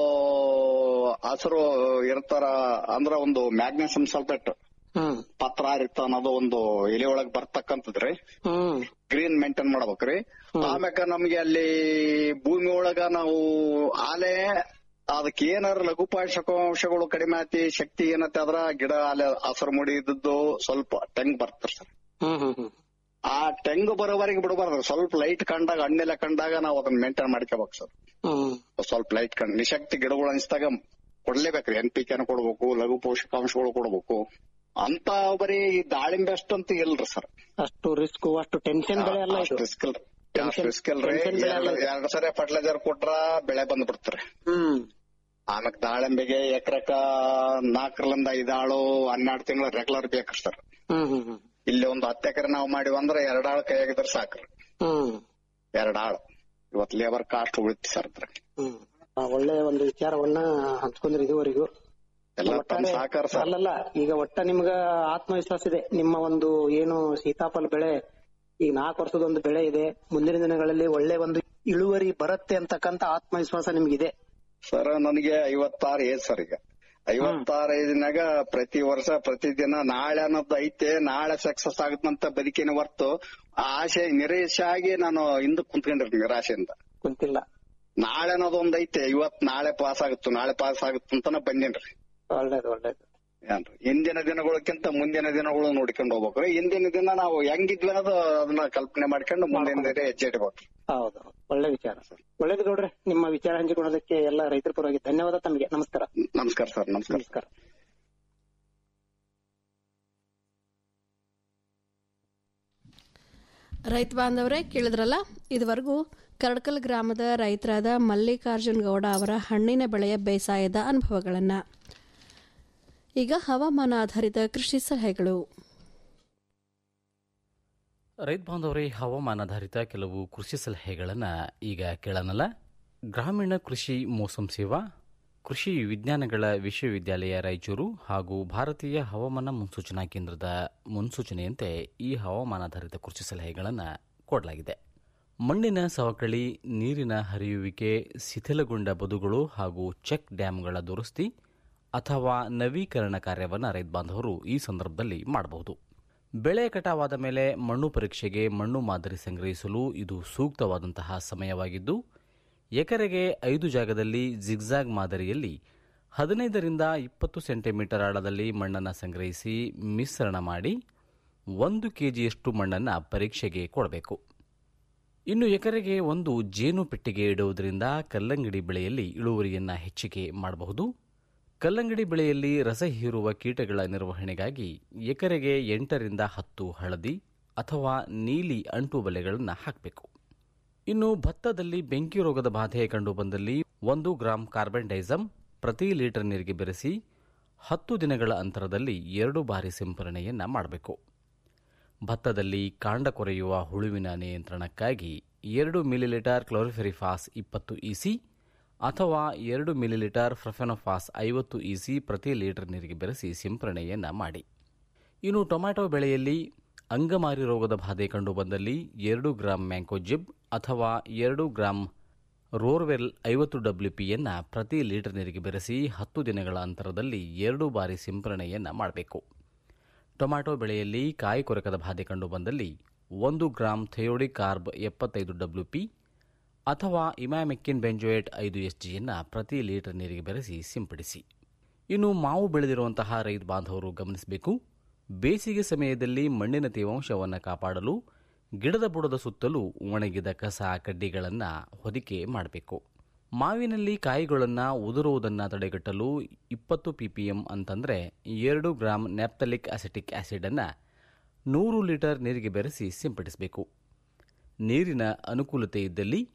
ಹಸಿರು ಇರ್ತಾರ ಅಂದ್ರ ಒಂದು ಮ್ಯಾಗ್ನೆಸಿಯಂ ಸಲ್ಫೇಟ್ ಹ್ಮ್ ಪತ್ರ ಇರ್ತ ಅನ್ನೋದು ಒಂದು ಎಲೆ ಒಳಗ್ ಬರ್ತಕ್ಕಂಥದ್ರಿ ಹ್ಮ್ ಗ್ರೀನ್ ಮೇಂಟೈನ್ ಮಾಡ್ಬೇಕ್ರಿ ಆಮ್ಯಾಕ ನಮ್ಗೆ ಅಲ್ಲಿ ಭೂಮಿ ಒಳಗ ನಾವು ಆಲೆ ಅದಕ್ಕೆ ಏನಾರ ಲಘು ಪೋಷಕಾಂಶಗಳು ಕಡಿಮೆ ಆತಿ ಶಕ್ತಿ ಏನತ್ತೆ ಅದ್ರ ಗಿಡ ಅಲೆ ಹಸರು ಮುಡಿದಿದ್ದು ಸ್ವಲ್ಪ ಟೆಂಗ್ ಬರ್ತರಿ ಸರ್ ಹ್ಮ್ ಹ್ಮ್ ಹ್ಮ್ ಆ ಟೆಂಗ್ ಬರೋವರೆಗೆ ಬಿಡಬಾರ್ದು ಸ್ವಲ್ಪ ಲೈಟ್ ಕಂಡಾಗ ಹಣ್ಣೆಲ್ಲ ಕಂಡಾಗ ನಾವು ಅದನ್ನ ಮೇಂಟೈನ್ ಮಾಡ್ಕೋಬೇಕು ಸರ್ ಹ್ಮ್ ಸ್ವಲ್ಪ ಲೈಟ್ ಕಂಡು ನಿಶಕ್ತಿ ಗಿಡಗಳು ಅನಿಸಿದಾಗ ಕೊಡ್ಲೇಬೇಕ್ರಿ ಎನ್ ಪಿ ಕೆನ ಕೊಡ್ಬೇಕು ಲಘು ಪೋಷಕಾಂಶಗಳು ಕೊಡ್ಬೇಕು ಅಂತ ಬರೀ ಈ ದಾಳಿಂಬೆ ಅಷ್ಟಂತ ಇಲ್ರಿ ಸರ್ ಅಷ್ಟು ರಿಸ್ಕ್ ಅಷ್ಟು ಟೆನ್ಷನ್ ಬೆಳೆ ಅಲ್ಲ ಇದು ರಿಸ್ಕ್ ಇಲ್ರಿ Tension- ರಿಸ್ಕ್ ಇಲ್ರಿ tension ಬೆಳೆ ಅಲ್ಲ ಇದು. ಎರಡ್ ಸರಿ ಫರ್ಟಿಲೈಸರ್ ಕೊಟ್ರ ಬೆಳೆ ಬಂದ್ ಬಿಡ್ತಾರೆ ಹ್ಮ್ ಆಮ್ಯಾಗ ದಾಳಿಂಬೆಗೆ ಎಕರೆಕ ನಾಲ್ಕರಿಂದ ಐದಾಳು ಹನ್ನೆರಡು ತಿಂಗಳು ರೆಗ್ಯುಲರ್ ಬೇಕ್ರಿ ಸರ್ ಹ್ಮ್ ಹ್ಮ್ ಹ್ಮ್ ಇಲ್ಲಿ ಒಂದು ಹತ್ತು ಎಕರೆ ನಾವು ಮಾಡಿವಿ ಅಂದ್ರೆ ಎರಡ್ ಆಳು ಕೈಯಾಗಿದ್ರೆ ಸಾಕ್ರಿ ಹ್ಮ್ ಎರಡ್ ಆಳು ಇವತ್ ಲೇಬರ್ ಕಾಸ್ಟ್ ಉಳಿತಿ ಸರ್ ಅದ್ರ ಹ್ಮ್ ಆ, ಒಳ್ಳೆ ಒಂದು ವಿಚಾರವನ್ನ ಹಂಚ್ಕೊಂಡ್ರಿ ಇದುವರೆಗೂ ಎಲ್ಲ ತಮ್ಮ ಒಟ್ಟಾರೆ- ಸಹಕಾರ ಸರ್ ಅಲ್ಲಲ್ಲ ಈಗ ಒಟ್ಟ ನಿಮ್ಗ ಆತ್ಮವಿಶ್ವಾಸ ಇದೆ ನಿಮ್ಮ ಒಂದು ಏನು ಸೀತಾಫಲ ಬೆಳೆ ಈಗ ನಾಲ್ಕು ವರ್ಷದ ಒಂದು ಬೆಳೆ ಇದೆ ಮುಂದಿನ ದಿನಗಳಲ್ಲಿ ಒಳ್ಳೆ ಒಂದು ಇಳುವರಿ ಬರುತ್ತೆ ಅಂತಕ್ಕಂತ ಆತ್ಮವಿಶ್ವಾಸ ನಿಮ್ಗಿದೆ ಸರ್ ನನಗೆ ಐವತ್ತಾರು ಏಜ್ ಸರ್ ಈಗ ಐವತ್ತಾರು ಏಜ್ನಾಗ ಪ್ರತಿ ವರ್ಷ ಪ್ರತಿದಿನ ನಾಳೆ ಅನ್ನೋದು ಐತೆ ನಾಳೆ ಸಕ್ಸಸ್ ಆಗುತ್ತಂತ ಬದುಕಿನ ಹೊರ್ತು ಆ ಆಸೆ ನಿರಾಶೆ ಆಗಿ ನಾನು ಹಿಂದಕ್ ಕುಂತ್ಕೊಂಡಿರ್ತೀನಿ ನಿರಾಶೆಯಿಂದ ಕುಂತಿಲ್ಲ ನಾಳೆ ಅನ್ನೋದು ಒಂದ್ ಐತೆ ಇವತ್ ನಾಳೆ ಪಾಸ್ ಆಗುತ್ತು ನಾಳೆ ಪಾಸ್ ಆಗುತ್ತ ಅಂತಾನೆ ಬಂದೇನ್ರಿ ಒಳ್ಳೇದು ಒಳ್ಳೇದು ಏನ್ರಿ ಹಿಂದಿನ ದಿನಗಳಕ್ಕಿಂತ ಮುಂದಿನ ದಿನಗಳು ನೋಡ್ಕೊಂಡು ಹೋಗ್ಬೇಕ್ರಿ ಹಿಂದಿನ ದಿನ ನಾವು ಹೆಂಗಿದ್ವಿ ಅನ್ನೋದು ಅದನ್ನ ಕಲ್ಪನೆ ಮಾಡ್ಕೊಂಡು ಮುಂದಿನ ದಿನ ಹೆಜ್ಜೆ ಇಡ್ಬೇಕು ಹೌದು ಒಳ್ಳೆ ವಿಚಾರ ಒಳ್ಳೇದು ಗೌಡ್ರೆ ನಿಮ್ಮ ವಿಚಾರ ಹಂಚಿಕೊಳ್ಳೋದಕ್ಕೆ ಎಲ್ಲ ರೈತರ ಪರವಾಗಿ ಧನ್ಯವಾದ ತಮಗೆ ನಮಸ್ಕಾರ ನಮಸ್ಕಾರ ಸರ್ ನಮಸ್ಕಾರ ನಮಸ್ಕಾರ ರೈತ ಬಾಂಧವರೇ ಕೇಳಿದ್ರಲ್ಲ ಇದುವರೆಗೂ ಕರಡ್ಕಲ್ ಗ್ರಾಮದ ರೈತರಾದ ಮಲ್ಲಿಕಾರ್ಜುನ್ ಗೌಡ ಅವರ ಹಣ್ಣಿನ ಬೆಳೆಯ ಬೇಸಾಯದ ಅನುಭವಗಳನ್ನು ಈಗ ಹವಾಮಾನ ಆಧಾರಿತ ಕೃಷಿ ಸಲಹೆಗಳು ರೈತ ಬಾಂಧವರೇ ಹವಾಮಾನಾಧಾರಿತ ಕೆಲವು ಕೃಷಿ ಸಲಹೆಗಳನ್ನು ಈಗ ಕೇಳೋಣಲ್ಲ ಗ್ರಾಮೀಣ ಕೃಷಿ ಮೋಸಂ ಸೇವಾ ಕೃಷಿ ವಿಜ್ಞಾನಗಳ ವಿಶ್ವವಿದ್ಯಾಲಯ ರಾಯಚೂರು ಹಾಗೂ ಭಾರತೀಯ ಹವಾಮಾನ ಮುನ್ಸೂಚನಾ ಕೇಂದ್ರದ ಮುನ್ಸೂಚನೆಯಂತೆ ಈ ಹವಾಮಾನಾಧಾರಿತ ಕೃಷಿ ಸಲಹೆಗಳನ್ನು ಕೊಡಲಾಗಿದೆ ಮಣ್ಣಿನ ಸವಕಳಿ ನೀರಿನ ಹರಿಯುವಿಕೆ ಶಿಥಿಲಗೊಂಡ ಬದುಗಳು ಹಾಗೂ ಚೆಕ್ ಡ್ಯಾಂಗಳ ದುರಸ್ತಿ ಅಥವಾ ನವೀಕರಣ ಕಾರ್ಯವನ್ನು ರೈತ ಬಾಂಧವರು ಈ ಸಂದರ್ಭದಲ್ಲಿ ಮಾಡಬಹುದು ಬೆಳೆ ಕಟಾವಾದ ಮೇಲೆ ಮಣ್ಣು ಪರೀಕ್ಷೆಗೆ ಮಣ್ಣು ಮಾದರಿ ಸಂಗ್ರಹಿಸಲು ಇದು ಸೂಕ್ತವಾದಂತಹ ಸಮಯವಾಗಿದ್ದು ಎಕರೆಗೆ ಐದು ಜಾಗದಲ್ಲಿ ಜಿಗ್ಜಾಗ್ ಮಾದರಿಯಲ್ಲಿ ಹದಿನೈದರಿಂದ ಇಪ್ಪತ್ತು ಸೆಂಟಿಮೀಟರ್ ಆಳದಲ್ಲಿ ಮಣ್ಣನ್ನು ಸಂಗ್ರಹಿಸಿ ಮಿಶ್ರಣ ಮಾಡಿ ಒಂದು ಕೆಜಿಯಷ್ಟು ಮಣ್ಣನ್ನು ಪರೀಕ್ಷೆಗೆ ಕೊಡಬೇಕು ಇನ್ನು ಎಕರೆಗೆ ಒಂದು ಜೇನು ಪೆಟ್ಟಿಗೆ ಇಡುವುದರಿಂದ ಕಲ್ಲಂಗಡಿ ಬೆಳೆಯಲ್ಲಿ ಇಳುವರಿಯನ್ನು ಹೆಚ್ಚಿಗೆ ಮಾಡಬಹುದು ಕಲ್ಲಂಗಡಿ ಬೆಳೆಯಲ್ಲಿ ರಸ ಹೀರುವ ಕೀಟಗಳ ನಿರ್ವಹಣೆಗಾಗಿ ಎಕರೆಗೆ ಎಂಟರಿಂದ ಹತ್ತು ಹಳದಿ ಅಥವಾ ನೀಲಿ ಅಂಟು ಬಲೆಗಳನ್ನು ಹಾಕಬೇಕು ಇನ್ನು ಭತ್ತದಲ್ಲಿ ಬೆಂಕಿ ರೋಗದ ಬಾಧೆ ಕಂಡುಬಂದಲ್ಲಿ ಒಂದು ಗ್ರಾಂ ಕಾರ್ಬನ್ ಡೈಸಮ್ ಪ್ರತಿ ಲೀಟರ್ ನೀರಿಗೆ ಬೆರೆಸಿ ಹತ್ತು ದಿನಗಳ ಅಂತರದಲ್ಲಿ ಎರಡು ಬಾರಿ ಸಿಂಪರಣೆಯನ್ನು ಮಾಡಬೇಕು ಭತ್ತದಲ್ಲಿ ಕಾಂಡ ಕೊರೆಯುವ ಹುಳುವಿನ ನಿಯಂತ್ರಣಕ್ಕಾಗಿ ಎರಡು ಮಿಲಿಲೀಟರ್ ಕ್ಲೋರಿಫೆರಿಫಾಸ್ ಇಪ್ಪತ್ತು ಇಸಿ ಅಥವಾ ಎರಡು ಮಿಲಿಲೀಟರ್ ಫ್ರಫೆನೋಫಾಸ್ ಐವತ್ತು ಇಸಿ ಪ್ರತಿ ಲೀಟರ್ ನೀರಿಗೆ ಬೆರೆಸಿ ಸಿಂಪರಣೆಯನ್ನು ಮಾಡಿ ಇನ್ನು ಟೊಮ್ಯಾಟೊ ಬೆಳೆಯಲ್ಲಿ ಅಂಗಮಾರಿ ರೋಗದ ಬಾಧೆ ಕಂಡುಬಂದಲ್ಲಿ ಎರಡು ಗ್ರಾಂ ಮ್ಯಾಂಕೋಜಿಬ್ ಅಥವಾ ಎರಡು ಗ್ರಾಂ ರೋರ್ವೆಲ್ ಐವತ್ತು ಡಬ್ಲ್ಯೂ ಪಿಯನ್ನು ಪ್ರತಿ ಲೀಟರ್ ನೀರಿಗೆ ಬೆರೆಸಿ ಹತ್ತು ದಿನಗಳ ಅಂತರದಲ್ಲಿ ಎರಡು ಬಾರಿ ಸಿಂಪರಣೆಯನ್ನು ಮಾಡಬೇಕು ಟೊಮ್ಯಾಟೊ ಬೆಳೆಯಲ್ಲಿ ಕಾಯಿ ಕೊರಕದ ಬಾಧೆ ಕಂಡುಬಂದಲ್ಲಿ ಒಂದು ಗ್ರಾಂ ಥೆಯೋಡಿಕ್ ಕಾರ್ಬ್ ಎಪ್ಪತ್ತೈದು ಡಬ್ಲ್ಯೂ ಪಿ ಅಥವಾ ಇಮ್ಯಾಮೆಕ್ಕಿನ್ ಬೆಂಜೋಯೇಟ್ ಐದು ಎಸ್ ಜಿಯನ್ನು ಪ್ರತಿ ಲೀಟರ್ ನೀರಿಗೆ ಬೆರೆಸಿ ಸಿಂಪಡಿಸಿ ಇನ್ನು ಮಾವು ಬೆಳೆದಿರುವಂತಹ ರೈತ ಬಾಂಧವರು ಗಮನಿಸಬೇಕು ಬೇಸಿಗೆ ಸಮಯದಲ್ಲಿ ಮಣ್ಣಿನ ತೇವಾಂಶವನ್ನು ಕಾಪಾಡಲು ಗಿಡದ ಬುಡದ ಸುತ್ತಲೂ ಒಣಗಿದ ಕಸ ಕಡ್ಡಿಗಳನ್ನು ಹೊದಿಕೆ ಮಾಡಬೇಕು ಮಾವಿನಲ್ಲಿ ಕಾಯಿಗಳನ್ನು ಉದುರುವುದನ್ನು ತಡೆಗಟ್ಟಲು ಇಪ್ಪತ್ತು ಪಿಪಿಎಂ ಅಂತಂದರೆ ಎರಡು ಗ್ರಾಂ ನ್ಯಾಪ್ತಲಿಕ್ ಅಸೆಟಿಕ್ ಆಸಿಡನ್ನು ನೂರು ಲೀಟರ್ ನೀರಿಗೆ ಬೆರೆಸಿ ಸಿಂಪಡಿಸಬೇಕು ನೀರಿನ ಅನುಕೂಲತೆ ಇದ್ದಲ್ಲಿ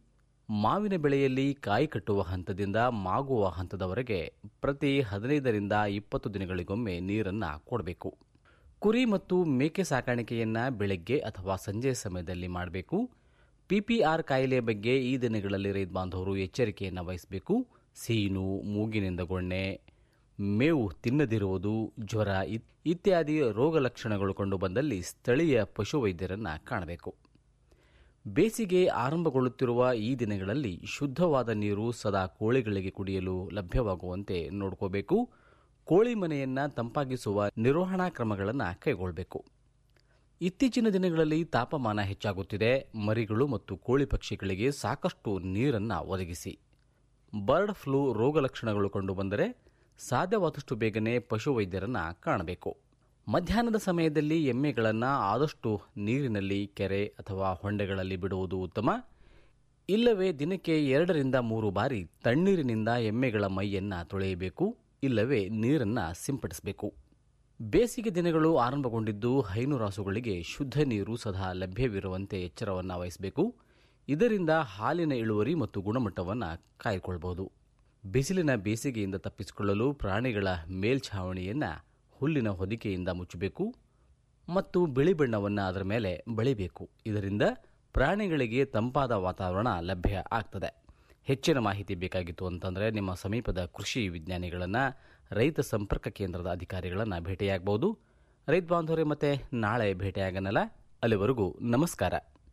ಮಾವಿನ ಬೆಳೆಯಲ್ಲಿ ಕಾಯಿ ಕಟ್ಟುವ ಹಂತದಿಂದ ಮಾಗುವ ಹಂತದವರೆಗೆ ಪ್ರತಿ ಹದಿನೈದರಿಂದ ಇಪ್ಪತ್ತು ದಿನಗಳಿಗೊಮ್ಮೆ ನೀರನ್ನು ಕೊಡಬೇಕು ಕುರಿ ಮತ್ತು ಮೇಕೆ ಸಾಕಾಣಿಕೆಯನ್ನ ಬೆಳಗ್ಗೆ ಅಥವಾ ಸಂಜೆ ಸಮಯದಲ್ಲಿ ಮಾಡಬೇಕು ಪಿಪಿಆರ್ ಕಾಯಿಲೆ ಬಗ್ಗೆ ಈ ದಿನಗಳಲ್ಲಿ ರೈತ ಬಾಂಧವರು ಎಚ್ಚರಿಕೆಯನ್ನು ವಹಿಸಬೇಕು ಸೀನು ಮೂಗಿನಿಂದ ಗೊಣ್ಣೆ ಮೇವು ತಿನ್ನದಿರುವುದು ಜ್ವರ ಇತ್- ಇತ್ಯಾದಿ ರೋಗ ಲಕ್ಷಣಗಳು ಕಂಡುಬಂದಲ್ಲಿ ಸ್ಥಳೀಯ ಪಶುವೈದ್ಯರನ್ನು ಕಾಣಬೇಕು ಬೇಸಿಗೆ ಆರಂಭಗೊಳ್ಳುತ್ತಿರುವ ಈ ದಿನಗಳಲ್ಲಿ ಶುದ್ಧವಾದ ನೀರು ಸದಾ ಕೋಳಿಗಳಿಗೆ ಕುಡಿಯಲು ಲಭ್ಯವಾಗುವಂತೆ ನೋಡ್ಕೋಬೇಕು ಕೋಳಿ ಮನೆಯನ್ನ ತಂಪಾಗಿಸುವ ನಿರ್ವಹಣಾ ಕ್ರಮಗಳನ್ನು ಕೈಗೊಳ್ಳಬೇಕು ಇತ್ತೀಚಿನ ದಿನಗಳಲ್ಲಿ ತಾಪಮಾನ ಹೆಚ್ಚಾಗುತ್ತಿದೆ ಮರಿಗಳು ಮತ್ತು ಕೋಳಿ ಪಕ್ಷಿಗಳಿಗೆ ಸಾಕಷ್ಟು ನೀರನ್ನು ಒದಗಿಸಿ ಬರ್ಡ್ ಫ್ಲೂ ರೋಗ ಲಕ್ಷಣಗಳು ಕಂಡುಬಂದರೆ ಸಾಧ್ಯವಾದಷ್ಟು ಬೇಗನೆ ಪಶುವೈದ್ಯರನ್ನ ಕಾಣಬೇಕು ಮಧ್ಯಾಹ್ನದ ಸಮಯದಲ್ಲಿ ಎಮ್ಮೆಗಳನ್ನು ಆದಷ್ಟು ನೀರಿನಲ್ಲಿ ಕೆರೆ ಅಥವಾ ಹೊಂಡೆಗಳಲ್ಲಿ ಬಿಡುವುದು ಉತ್ತಮ ಇಲ್ಲವೇ ದಿನಕ್ಕೆ ಎರಡರಿಂದ ಮೂರು ಬಾರಿ ತಣ್ಣೀರಿನಿಂದ ಎಮ್ಮೆಗಳ ಮೈಯನ್ನ ತೊಳೆಯಬೇಕು ಇಲ್ಲವೇ ನೀರನ್ನ ಸಿಂಪಡಿಸಬೇಕು ಬೇಸಿಗೆ ದಿನಗಳು ಆರಂಭಗೊಂಡಿದ್ದು ಹೈನುರಾಸುಗಳಿಗೆ ಶುದ್ಧ ನೀರು ಸದಾ ಲಭ್ಯವಿರುವಂತೆ ಎಚ್ಚರವನ್ನು ವಹಿಸಬೇಕು ಇದರಿಂದ ಹಾಲಿನ ಇಳುವರಿ ಮತ್ತು ಗುಣಮಟ್ಟವನ್ನು ಕಾಯ್ದುಕೊಳ್ಳಬಹುದು ಬಿಸಿಲಿನ ಬೇಸಿಗೆಯಿಂದ ತಪ್ಪಿಸಿಕೊಳ್ಳಲು ಪ್ರಾಣಿಗಳ ಮೇಲ್ಛಾವಣಿಯನ್ನು ಹುಲ್ಲಿನ ಹೊದಿಕೆಯಿಂದ ಮುಚ್ಚಬೇಕು ಮತ್ತು ಬಿಳಿ ಬಣ್ಣವನ್ನು ಅದರ ಮೇಲೆ ಬಳಿಬೇಕು ಇದರಿಂದ ಪ್ರಾಣಿಗಳಿಗೆ ತಂಪಾದ ವಾತಾವರಣ ಲಭ್ಯ ಆಗ್ತದೆ ಹೆಚ್ಚಿನ ಮಾಹಿತಿ ಬೇಕಾಗಿತ್ತು ಅಂತಂದರೆ ನಿಮ್ಮ ಸಮೀಪದ ಕೃಷಿ ವಿಜ್ಞಾನಿಗಳನ್ನು ರೈತ ಸಂಪರ್ಕ ಕೇಂದ್ರದ ಅಧಿಕಾರಿಗಳನ್ನು ಭೇಟಿಯಾಗಬಹುದು ರೈತ ಬಾಂಧವರೇ ಮತ್ತೆ ನಾಳೆ ಭೇಟಿಯಾಗನಲ್ಲ ಅಲ್ಲಿವರೆಗೂ ನಮಸ್ಕಾರ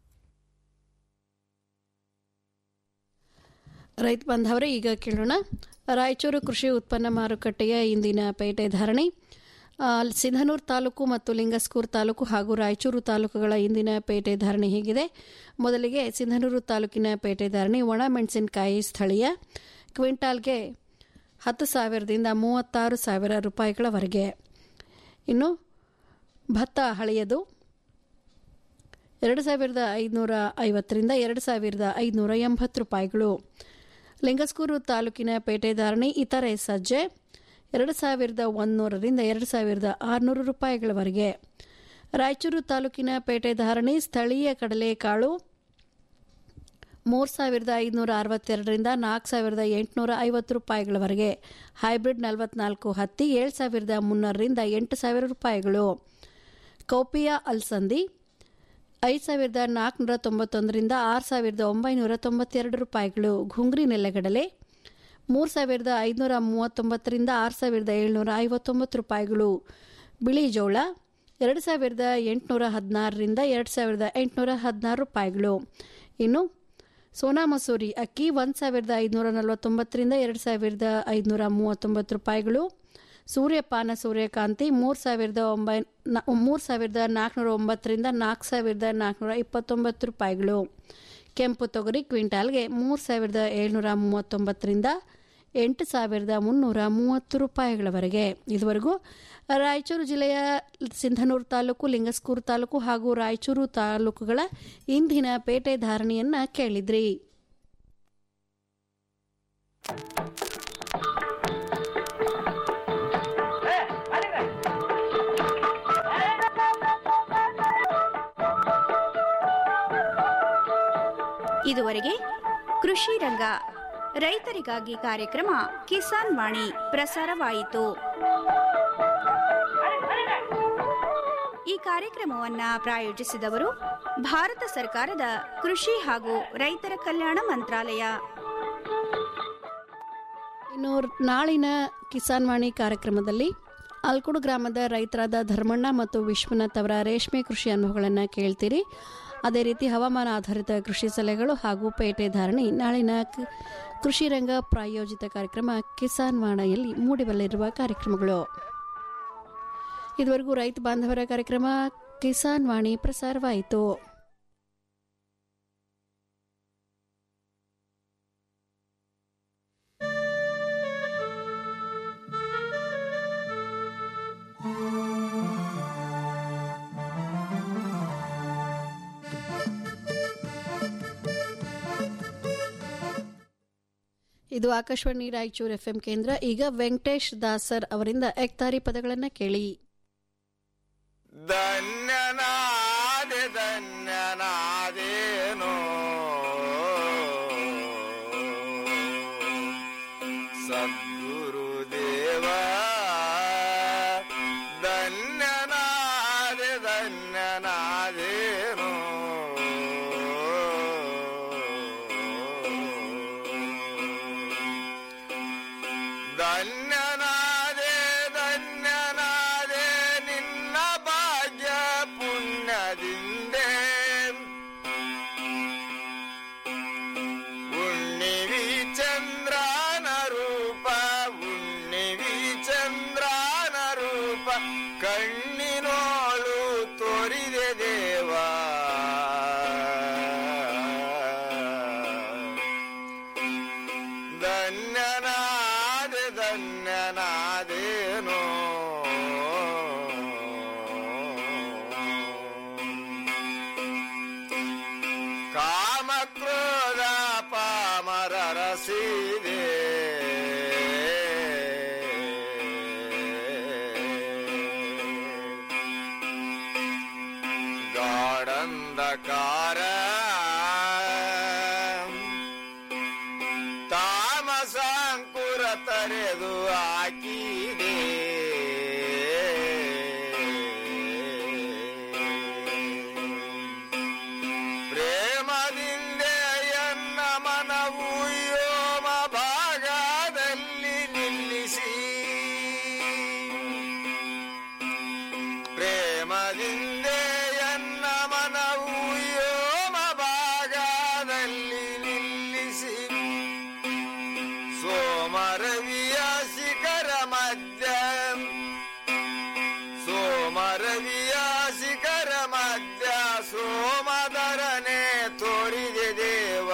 ರೈತ ಬಾಂಧವರೇ ಈಗ ಕೇಳೋಣ ರಾಯಚೂರು ಕೃಷಿ ಉತ್ಪನ್ನ ಮಾರುಕಟ್ಟೆಯ ಇಂದಿನ ಪೇಟೆ ಧಾರಣೆ ಆ, ಸಿಂಧನೂರು ತಾಲೂಕು ಮತ್ತು ಲಿಂಗಸ್ಕೂರು ತಾಲೂಕು ಹಾಗೂ ರಾಯಚೂರು ತಾಲೂಕುಗಳ ಇಂದಿನ ಪೇಟೆ ಧಾರಣೆ ಹೀಗಿದೆ ಮೊದಲಿಗೆ ಸಿಂಧನೂರು ತಾಲೂಕಿನ ಪೇಟೆ ಧಾರಣೆ ಒಣ ಮೆಣಸಿನಕಾಯಿ ಸ್ಥಳೀಯ ಕ್ವಿಂಟಾಲ್ಗೆ ಹತ್ತು ಸಾವಿರದಿಂದ ಮೂವತ್ತಾರು ಸಾವಿರ ರೂಪಾಯಿಗಳವರೆಗೆ ಇನ್ನು ಭತ್ತ ಹಳೆಯದು ಎರಡು ಸಾವಿರದ ಐದುನೂರ ಐವತ್ತರಿಂದ ಎರಡು ಸಾವಿರದ ಐದುನೂರ ಎಂಬತ್ತು ರೂಪಾಯಿಗಳು ಲಿಂಗಸ್ಕೂರು ತಾಲೂಕಿನ ಪೇಟೆ ಧಾರಣೆ ಇತರೆ ಸಜ್ಜೆ ಎರಡು ಸಾವಿರದ ಒಂದುನೂರರಿಂದ ಎರಡು ಸಾವಿರದ ಆರುನೂರು ರೂಪಾಯಿಗಳವರೆಗೆ ರಾಯಚೂರು ತಾಲೂಕಿನ ಪೇಟೆ ಧಾರಣೆ ಸ್ಥಳೀಯ ಕಡಲೆಕಾಳು ಮೂರು ಸಾವಿರದ ಐದುನೂರ ಅರವತ್ತೆರಡರಿಂದ ನಾಲ್ಕು ಸಾವಿರದ ಎಂಟುನೂರ ಐವತ್ತು ರೂಪಾಯಿಗಳವರೆಗೆ ಹೈಬ್ರಿಡ್ ನಲವತ್ನಾಲ್ಕು ಹತ್ತಿ ಏಳು ಸಾವಿರದ ಮುನ್ನೂರರಿಂದ ಎಂಟು ಸಾವಿರ ರೂಪಾಯಿಗಳು ಕೌಪಿಯಾ ಅಲ್ಸಂದಿ ಐದು ಸಾವಿರದ ನಾಲ್ಕುನೂರ ತೊಂಬತ್ತೊಂದರಿಂದ ಆರು ಸಾವಿರದ ಒಂಬೈನೂರ ತೊಂಬತ್ತೆರಡು ರೂಪಾಯಿಗಳು ಘುಂಗ್ರಿ ನೆಲೆಗಡಲೆ ಮೂರು ಸಾವಿರದ ಐದುನೂರ ಮೂವತ್ತೊಂಬತ್ತರಿಂದ ಆರು ಸಾವಿರದ ಏಳ್ನೂರ ಐವತ್ತೊಂಬತ್ತು ರೂಪಾಯಿಗಳು ಬಿಳಿ ಜೋಳ ಎರಡು ಸಾವಿರದ ಎಂಟುನೂರ ಹದಿನಾರರಿಂದ ಎರಡು ಸಾವಿರದ ಎಂಟುನೂರ ಹದಿನಾರು ರೂಪಾಯಿಗಳು ಇನ್ನು ಸೋನಾ ಮಸೂರಿ ಅಕ್ಕಿ ಒಂದು ಸಾವಿರದ ಐದುನೂರ ನಲವತ್ತೊಂಬತ್ತರಿಂದ ಎರಡು ಸಾವಿರದ ಐದುನೂರ ಮೂವತ್ತೊಂಬತ್ತು ರೂಪಾಯಿಗಳು ಸೂರ್ಯಪಾನ ಸೂರ್ಯಕಾಂತಿ ಮೂರು ಸಾವಿರದ ಒಂಬೈ ಮೂರು ಸಾವಿರದ ನಾಲ್ಕುನೂರ ಒಂಬತ್ತರಿಂದ ನಾಲ್ಕು ಸಾವಿರದ ನಾಲ್ಕುನೂರ ಇಪ್ಪತ್ತೊಂಬತ್ತು ರೂಪಾಯಿಗಳು ಕೆಂಪು ತೊಗರಿ ಕ್ವಿಂಟಾಲ್ಗೆ ಮೂರು ಸಾವಿರದ ಏಳ್ನೂರ ಮೂವತ್ತೊಂಬತ್ತರಿಂದ ಎಂಟು ಸಾವಿರದ ಮುನ್ನೂರ ಮೂವತ್ತು ರೂಪಾಯಿಗಳವರೆಗೆ ಇದುವರೆಗೂ ರಾಯಚೂರು ಜಿಲ್ಲೆಯ ಸಿಂಧನೂರು ತಾಲೂಕು ಲಿಂಗಸ್ಕೂರು ತಾಲೂಕು ಹಾಗೂ ರಾಯಚೂರು ತಾಲೂಕುಗಳ ಇಂದಿನ ಪೇಟೆ ಧಾರಣೆಯನ್ನ ಕೇಳಿದ್ರಿ ಇದುವರೆಗೆ ಕೃಷಿ ರಂಗ ರೈತರಿಗಾಗಿ ಕಾರ್ಯಕ್ರಮ ಕಿಸಾನ್ ವಾಣಿ ಪ್ರಸಾರವಾಯಿತು ಈ ಕಾರ್ಯಕ್ರಮವನ್ನ ಪ್ರಾಯೋಜಿಸಿದವರು ಭಾರತ ಸರ್ಕಾರದ ಕೃಷಿ ಹಾಗೂ ರೈತರ ಕಲ್ಯಾಣ ಮಂತ್ರಾಲಯ ಇನ್ನು ನಾಳಿನ ಕಿಸಾನ್ ವಾಣಿ ಕಾರ್ಯಕ್ರಮದಲ್ಲಿ ಅಲ್ಕುಡು ಗ್ರಾಮದ ರೈತರಾದ ಧರ್ಮಣ್ಣ ಮತ್ತು ವಿಶ್ವನಾಥ್ ಅವರ ರೇಷ್ಮೆ ಕೃಷಿ ಅನುಭವಗಳನ್ನು ಕೇಳ್ತೀರಿ ಅದೇ ರೀತಿ ಹವಾಮಾನ ಆಧಾರಿತ ಕೃಷಿ ಸಲಹೆಗಳು ಹಾಗೂ ಪೇಟೆ ಧಾರಣೆ ನಾಳಿನ ಕ- ಕೃಷಿ ರಂಗ ಪ್ರಾಯೋಜಿತ ಕಾರ್ಯಕ್ರಮ ಕಿಸಾನ್ ವಾಣಿಯಲ್ಲಿ ಮೂಡಿಬರಲಿರುವ ಕಾರ್ಯಕ್ರಮಗಳು ಇದುವರೆಗೂ ರೈತ ಬಾಂಧವರ ಕಾರ್ಯಕ್ರಮ ಕಿಸಾನ್ ವಾಣಿ ಪ್ರಸಾರವಾಯಿತು ಇದು ಆಕಾಶವಾಣಿ ರಾಯಚೂರು ಎಫ್ಎಂ ಕೇಂದ್ರ ಈಗ ವೆಂಕಟೇಶ್ ದಾಸರ್ ಅವರಿಂದ ಎಕ್ತಾರಿ ಪದಗಳನ್ನು ಕೇಳಿ ಧನ್ಯನಾದೆ ಧನ್ಯನಾದೇನು ಕಣ್ಣಿನೋಳು ತೋರಿದೆ ದೇವ ಧನ್ಯನಾದೆ ಧನ್ಯನಾದೇನೋ ಕಾಮ ಕ್ರೋಧ ಪಾಮರರ ಸೀದೆ ಗಾಢಂಧಕಾರ ತಾಮಸಾಂಕುರ ತರೆದು ಹಾಕಿದೆ ಪ್ರೇಮದಿಂದ ಎನ್ನ ಮನವು ಯೋಮ ಭಾಗದಲ್ಲಿ ನಿಲ್ಲಿಸಿ ಪ್ರೇಮದಿಂದ ಎನ್ನ ಮನವು ಯೋಮ ಭಾಗದಲ್ಲಿ ನಿಲ್ಲಿಸಿ ಸೋಮರವಿಯ ಶಿಖರ ಮಧ್ಯ ಸೋಮರವಿಯ ಶಿಖರ ಮಧ್ಯ ಸೋಮದರನೆ ತೋರಿದೆ ದೇವ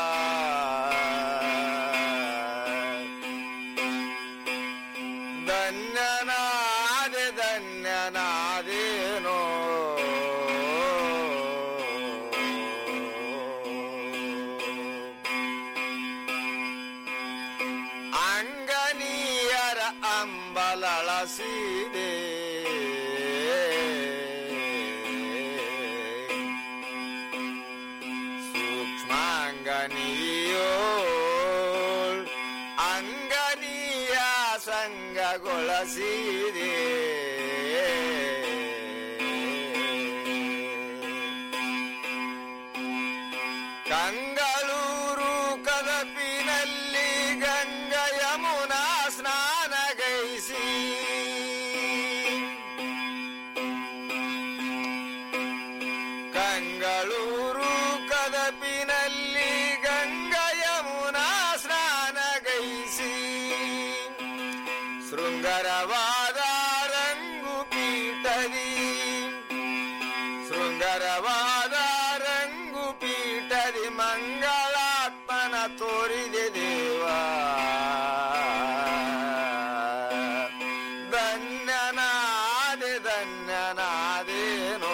ಧನ್ಯನಾದೆ ಧನ್ಯನಾದೇನೋ ಅಂಗನೀಯರ ಅಂಬಲಳಸಿದೆ ಸೂಕ್ಷ್ಮಾಂಗನೀಯೋ ಅಂಗನೀಯ ಸಂಗಗೊಳಿಸಿದೆ ಕಂಗಳೂರು ಕದಪಿನಲ್ಲಿ ಗಂಗ ಯಮುನಾ ಸ್ನಾನಗೈಸಿ ಕಂಗಳೂರು ಕದಪಿನಲ್ಲಿ ಗಂಗ ಯಮುನಾ ಸ್ನಾನಗೈಸಿ ಶೃಂಗರವಾದ ರಂಗು ಪೀಠದಿ ಶೃಂಗರವಾದ ರಂಗು ಪೀಠದಿ ಮಂಗಳಾತ್ಮನ ತೋರಿದೆ ದೇವ ಧನ್ಯನಾದೆ ಧನ್ಯನಾದೇನೋ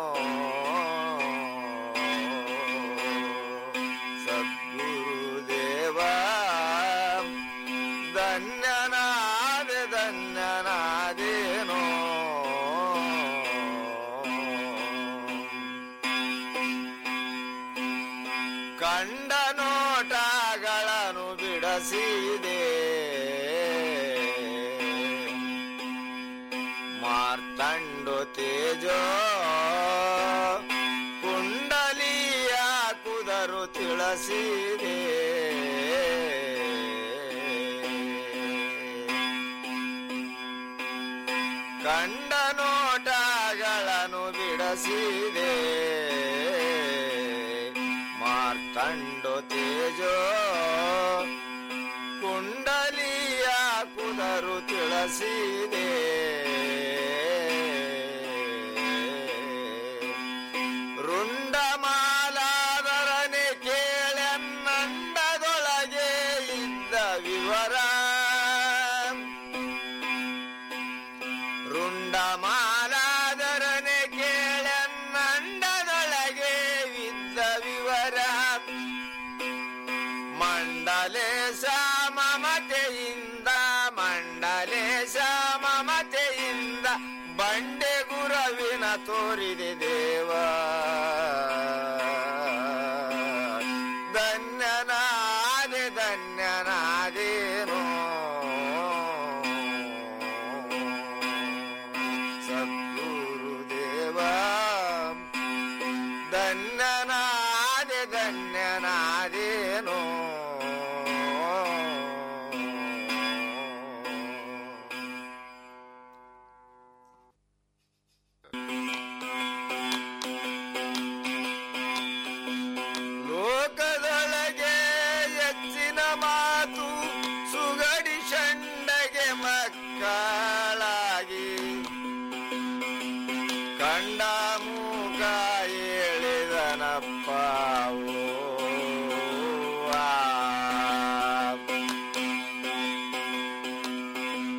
ಸದ್ಗುರುದೇವ ಧನ್ಯನಾದೆ ಧನ್ಯನಾದೇನೋ ಕಂಡ ನೋಟಗಳನ್ನು ಬಿಡಸಿದೆ ಮಾರ್ತಂಡು ತೇಜೋ ಕುಂಡಲಿಯ ಕುದರು ತಿಳಸಿದೆ ಕಂಡ ನೋಟಗಳನ್ನು ಬಿಡಸಿದೆ ಮಾರ್ತಂಡು ತೇಜೋ ಕುಂಡಲಿಯ ಕುದರು ತಿಳಸಿದೆ ರುಂಡಮಾಲಾದರನೆ ಕೇಳೆನ್ನಂಡದೊಳಗೆ ಇದ್ದ ವಿವರ ರುಂಡಮಾಲಾದರನೆ ಕೇಳೆನ್ನಂಡದೊಳಗೆ ಇದ್ದ ವಿವರ ಮಂಡಲೇಶ ಮಮತೆಯಿಂದ ಮಂಡಲೇಶ ಮಮತೆಯಿಂದ ಬಂಡೆ ಗುರವಿನ ತೋರಿದೆ ದೇವ ಧನ್ಯನಾದೆ ಧನ್ಯನಾದೇನೋ ಸದ್ಗುರುದೇವ ಧನ್ಯನಾದೆ ಧನ್ಯನಾದೇನೋ ಲೋಕದೊಳಗೆ ಹೆಚ್ಚಿನ ಮಾತು ಸುಗಡಿ ಷಂಡಗೆ ಮಕ್ಕಳಾಗಿ ಅಪ್ಪಾವು